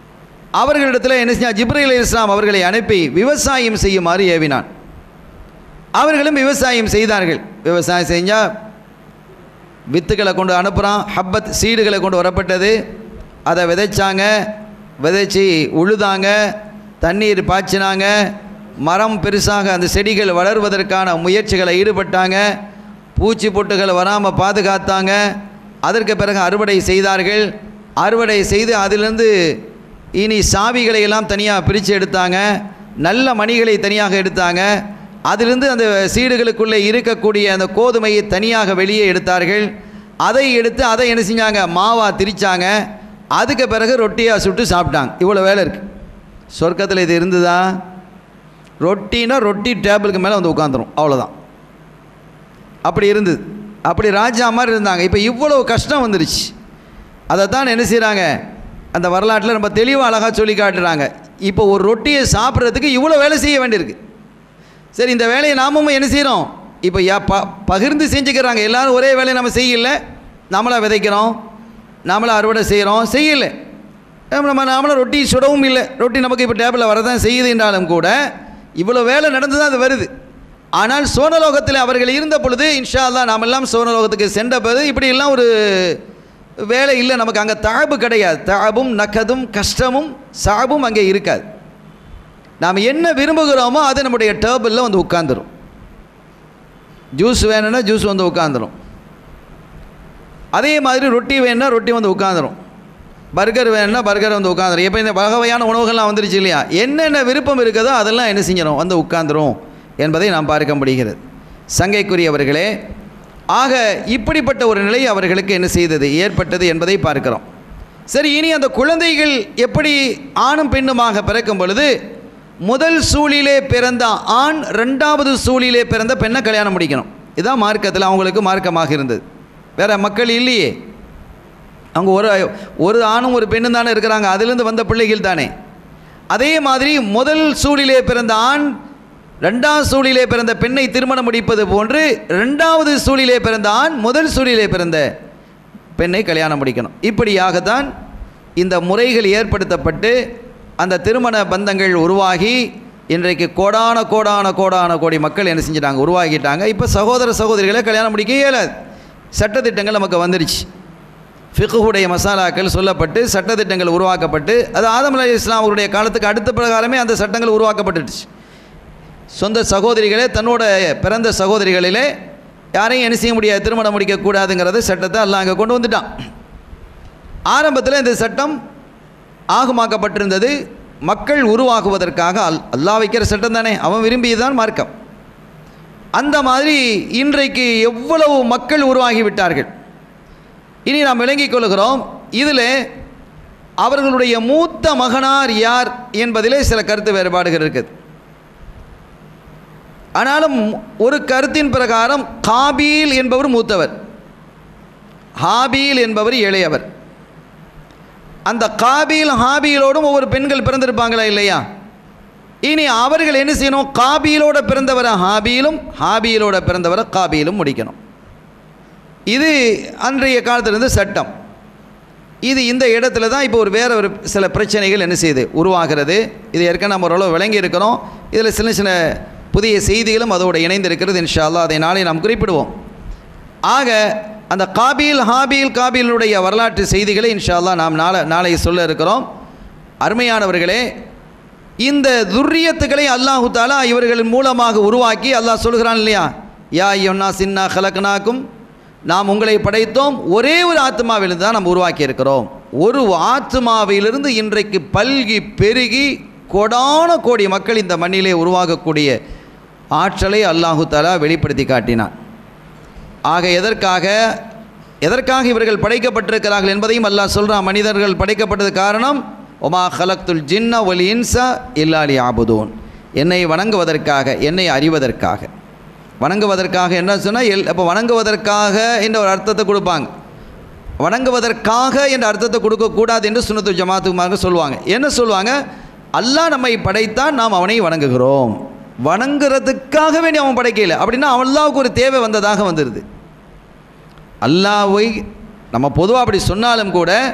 அவர்களிடத்தில் என்ன செஞ்சான் ஜிப்ரீல் இஸ்லாம் அவர்களை அனுப்பி விவசாயம் செய்யுமாறு ஏவினான் அவர்களும் விவசாயம் செய்தார்கள் விவசாயம் செஞ்சால் வித்துக்களை கொண்டு அனுப்புகிறான் ஹப்பத் சீடுகளை கொண்டு வரப்பட்டது அதை விதைச்சாங்க விதைச்சி உழுதாங்க தண்ணீர் பாய்ச்சினாங்க மரம் பெருசாக அந்த செடிகள் வளர்வதற்கான முயற்சிகளை ஈடுபட்டாங்க பூச்சி பொட்டுகள் வராமல் பாதுகாத்தாங்க அதற்கு பிறகு அறுவடை செய்தார்கள் அறுவடை செய்து அதிலிருந்து இனி சாவிகளை எல்லாம் தனியாக பிரித்து எடுத்தாங்க நல்ல மணிகளை தனியாக எடுத்தாங்க அதிலிருந்து அந்த சீடுகளுக்குள்ளே இருக்கக்கூடிய அந்த கோதுமையை தனியாக வெளியே எடுத்தார்கள் அதை எடுத்து அதை என்ன செஞ்சாங்க மாவா திரிச்சாங்க அதுக்கு பிறகு ரொட்டியாக சுட்டு சாப்பிட்டாங்க இவ்வளோ வேலை இருக்குது சொர்க்கத்தில் இது இருந்ததா ரொட்டினா ரொட்டி டேபிளுக்கு மேலே வந்து உட்காந்துரும் அவ்வளோதான் அப்படி இருந்தது அப்படி ராஜா மாதிரி இருந்தாங்க இப்போ இவ்வளோ கஷ்டம் வந்துருச்சு அதை தான் என்ன செய்கிறாங்க அந்த வரலாற்றில் ரொம்ப தெளிவாக அழகாக சொல்லி காட்டுறாங்க இப்போ ஒரு ரொட்டியை சாப்பிட்றதுக்கு இவ்வளோ வேலை செய்ய வேண்டியிருக்கு சரி இந்த வேலையை நாமும் என்ன செய்கிறோம் இப்போ யா ப பகிர்ந்து செஞ்சுக்கிறாங்க எல்லாரும் ஒரே வேலையை நம்ம செய்யல நம்மளாக விதைக்கிறோம் நாமளாக அறுவடை செய்கிறோம் செய்யலை நம்ம நாமளும் ரொட்டி சுடவும் இல்லை ரொட்டி நமக்கு இப்போ டேபிளில் வரதான் செய்யுது என்றாலும் கூட இவ்வளோ வேலை நடந்து தான் அது வருது ஆனால் சோனலோகத்தில் அவர்கள் இருந்த பொழுது இன்ஷா அல்லா நாம் எல்லாம் சோனலோகத்துக்கு சென்ற பிறகு இப்படி எல்லாம் ஒரு வேலை இல்லை நமக்கு அங்கே தாபு கிடையாது தாபும் நக்கதும் கஷ்டமும் சாபும் அங்கே இருக்காது நாம் என்ன விரும்புகிறோமோ அது நம்முடைய டேபிளில் வந்து உட்காந்துரும் ஜூஸ் வேணும்னா ஜூஸ் வந்து உட்காந்துரும் அதே மாதிரி ரொட்டி வேணும்னா ரொட்டி வந்து உட்காந்துரும் பர்கர் வேணும்னா பர்கர் வந்து உட்காந்துரும் இப்போ இந்த வகையான உணவுகள்லாம் வந்துருச்சு இல்லையா என்னென்ன விருப்பம் இருக்குதோ அதெல்லாம் என்ன செஞ்சிடும் வந்து உட்காந்துரும் என்பதை நாம் பார்க்க முடிகிறது சங்கைக்குரியவர்களே ஆக இப்படிப்பட்ட ஒரு நிலை அவர்களுக்கு என்ன செய்தது ஏற்பட்டது என்பதை பார்க்கிறோம் சரி இனி அந்த குழந்தைகள் எப்படி ஆணும் பெண்ணுமாக பிறக்கும் பொழுது முதல் சூழிலே பிறந்த ஆண் ரெண்டாவது சூழிலே பிறந்த பெண்ணை கல்யாணம் முடிக்கணும் இதுதான் மார்க்கத்தில் அவங்களுக்கு மார்க்கமாக இருந்தது வேற மக்கள் இல்லையே அவங்க ஒரு ஒரு ஆணும் ஒரு பெண்ணும் தானே இருக்கிறாங்க அதிலிருந்து வந்த பிள்ளைகள் தானே அதே மாதிரி முதல் சூழிலே பிறந்த ஆண் ரெண்டாம் சூழிலே பிறந்த பெண்ணை திருமணம் முடிப்பது போன்று ரெண்டாவது சூழிலே பிறந்த ஆண் முதல் சூழிலே பிறந்த பெண்ணை கல்யாணம் முடிக்கணும் இப்படியாகத்தான் இந்த முறைகள் ஏற்படுத்தப்பட்டு அந்த திருமண பந்தங்கள் உருவாகி இன்றைக்கு கோடான கோடான கோடான கோடி மக்கள் என்ன செஞ்சிட்டாங்க உருவாக்கிட்டாங்க இப்போ சகோதர சகோதரிகளை கல்யாணம் முடிக்க இயலாது சட்டத்திட்டங்கள் நமக்கு வந்துருச்சு ஃபிகுடைய மசாலாக்கள் சொல்லப்பட்டு சட்டத்திட்டங்கள் உருவாக்கப்பட்டு அது ஆதம் அலி இஸ்லாம் அவருடைய காலத்துக்கு அடுத்த பிரகாரமே அந்த சட்டங்கள் உருவாக்கப்பட்டுடுச்சு சொந்த சகோதரிகளே தன்னோட பிறந்த சகோதரிகளிலே யாரையும் என்ன செய்ய முடியாது திருமணம் முடிக்கக்கூடாதுங்கிறத சட்டத்தை எல்லாம் அங்கே கொண்டு வந்துட்டான் ஆரம்பத்தில் இந்த சட்டம் ஆகுமாக்கப்பட்டிருந்தது மக்கள் உருவாகுவதற்காக அல் அல்லா வைக்கிற சட்டம் தானே அவன் விரும்பியதுதான் மார்க்கம் அந்த மாதிரி இன்றைக்கு எவ்வளவு மக்கள் உருவாகி விட்டார்கள் இனி நாம் விளங்கிக் கொள்கிறோம் இதில் அவர்களுடைய மூத்த மகனார் யார் என்பதிலே சில கருத்து வேறுபாடுகள் இருக்குது ஆனாலும் ஒரு கருத்தின் பிரகாரம் காபீல் என்பவர் மூத்தவர் ஹாபீல் என்பவர் இளையவர் அந்த காபீல் ஹாபீலோடும் ஒவ்வொரு பெண்கள் பிறந்திருப்பாங்களா இல்லையா இனி அவர்கள் என்ன செய்யணும் காபீலோட பிறந்தவரை ஹாபீலும் ஹாபீலோட பிறந்தவரை காபீலும் முடிக்கணும் இது அன்றைய காலத்திலிருந்து சட்டம் இது இந்த இடத்துல தான் இப்போ ஒரு வேற ஒரு சில பிரச்சனைகள் என்ன செய்யுது உருவாகிறது இது ஏற்கனவே நம்ம ஓரளவு விளங்கி இருக்கிறோம் இதில் சின்ன சின்ன புதிய செய்திகளும் அதோடு இணைந்திருக்கிறது இன்ஷா அல்லாஹ் அதை நாளை நாம் குறிப்பிடுவோம் ஆக அந்த காபீல் ஹாபீல் காபீலுடைய வரலாற்று செய்திகளை இன்ஷா அல்லாஹ் நாம் நாளை நாளை சொல்ல இருக்கிறோம் அருமையானவர்களே இந்த துர்ரியத்துக்களை அல்லாஹு தாலா இவர்களின் மூலமாக உருவாக்கி அல்லாஹ் சொல்கிறான் இல்லையா யா யொன்னா சின்னா கலக்கனாக்கும் நாம் உங்களை படைத்தோம் ஒரே ஒரு ஆத்மாவிலிருந்து தான் நம்ம உருவாக்கி இருக்கிறோம் ஒரு ஆத்மாவிலிருந்து இன்றைக்கு பல்கி பெருகி கோடான கோடி மக்கள் இந்த மண்ணிலே உருவாகக்கூடிய ஆற்றலை அல்லாஹு தாலா வெளிப்படுத்தி காட்டினான் ஆக எதற்காக எதற்காக இவர்கள் படைக்கப்பட்டிருக்கிறார்கள் என்பதையும் அல்லாஹ் சொல்கிறான் மனிதர்கள் படைக்கப்பட்டது காரணம் ஒமா ஹலக்துல் ஜின்ன ஒலி இன்சா இல்லாலி ஆபுதூன் என்னை வணங்குவதற்காக என்னை அறிவதற்காக வணங்குவதற்காக என்ன சொன்னால் எல் அப்போ வணங்குவதற்காக என்ற ஒரு அர்த்தத்தை கொடுப்பாங்க வணங்குவதற்காக என்ற அர்த்தத்தை கொடுக்கக்கூடாது என்று சுனத்து ஜமாத்துமாங்க சொல்லுவாங்க என்ன சொல்லுவாங்க அல்லாஹ் நம்மை படைத்தான் நாம் அவனை வணங்குகிறோம் வணங்குறதுக்காக வேண்டி அவன் படைக்கல அப்படின்னா அல்லாவுக்கு ஒரு தேவை வந்ததாக வந்துடுது அல்லாவை நம்ம பொதுவாக அப்படி சொன்னாலும் கூட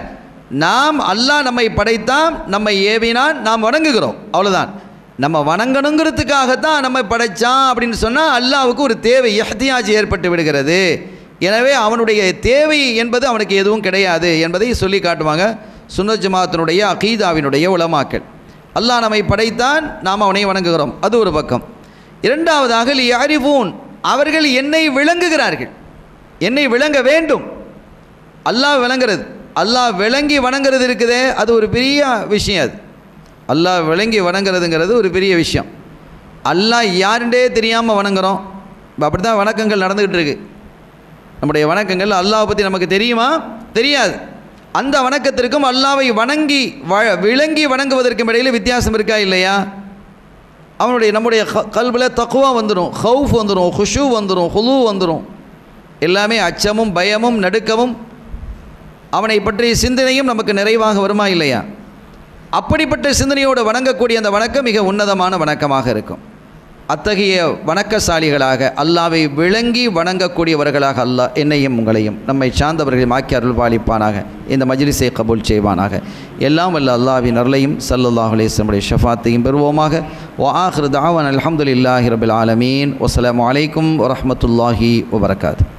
நாம் அல்லாஹ் நம்மை படைத்தான் நம்மை ஏவினான் நாம் வணங்குகிறோம் அவ்வளோதான் நம்ம வணங்கணுங்கிறதுக்காகத்தான் நம்மை படைச்சான் அப்படின்னு சொன்னால் அல்லாஹ்வுக்கு ஒரு தேவை எஹ்தியாஜ் ஏற்பட்டு விடுகிறது எனவே அவனுடைய தேவை என்பது அவனுக்கு எதுவும் கிடையாது என்பதை சொல்லி காட்டுவாங்க சுன்னத் ஜமாத்தினுடைய அகீதாவினுடைய உலமாக்கள் அல்லாஹ் நம்மை படைத்தான் நாம் அவனை வணங்குகிறோம் அது ஒரு பக்கம் இரண்டாவதாக யாரிஃபூன் அவர்கள் என்னை விளங்குகிறார்கள் என்னை விளங்க வேண்டும் அல்லாஹ் விளங்குறது அல்லாஹ் விளங்கி வணங்குறது இருக்குதே அது ஒரு பெரிய விஷயம் அது அல்லாஹ் விளங்கி வணங்குறதுங்கிறது ஒரு பெரிய விஷயம் அல்லாஹ் யாருண்டே தெரியாமல் வணங்குறோம் இப்போ அப்படி தான் வணக்கங்கள் நடந்துக்கிட்டு இருக்கு நம்முடைய வணக்கங்கள் அல்லாஹ் பற்றி நமக்கு தெரியுமா தெரியாது அந்த வணக்கத்திற்கும் அல்லாவை வணங்கி வ விளங்கி வணங்குவதற்கும் இடையில வித்தியாசம் இருக்கா இல்லையா அவனுடைய நம்முடைய கல்பில் தக்குவா வந்துடும் ஹவுஃப் வந்துடும் ஹுஷு வந்துடும் ஹுலு வந்துடும் எல்லாமே அச்சமும் பயமும் நடுக்கமும் அவனை பற்றிய சிந்தனையும் நமக்கு நிறைவாக வருமா இல்லையா அப்படிப்பட்ட சிந்தனையோடு வணங்கக்கூடிய அந்த வணக்கம் மிக உன்னதமான வணக்கமாக இருக்கும் அத்தகைய வணக்கசாலிகளாக அல்லாவை விளங்கி வணங்கக்கூடியவர்களாக அல்லாஹ் என்னையும் உங்களையும் நம்மை சார்ந்தவர்களையும் ஆக்கி அருள் பாலிப்பானாக இந்த மஜ்லிஸை கபூல் செய்வானாக எல்லாம் வல்ல அல்லாவின் அருளையும் சல்லல்லாஹ் அலேஸ்லமுடைய ஷஃபாத்தையும் பெறுவோமாக வ ஆஹிர் தாவன் அல்ஹம்துலில்லாஹி ரபில் ஆலமீன் வஸ்ஸலாமு அலைக்கும் வரஹ்மத்துல்லாஹி வபரகாத்து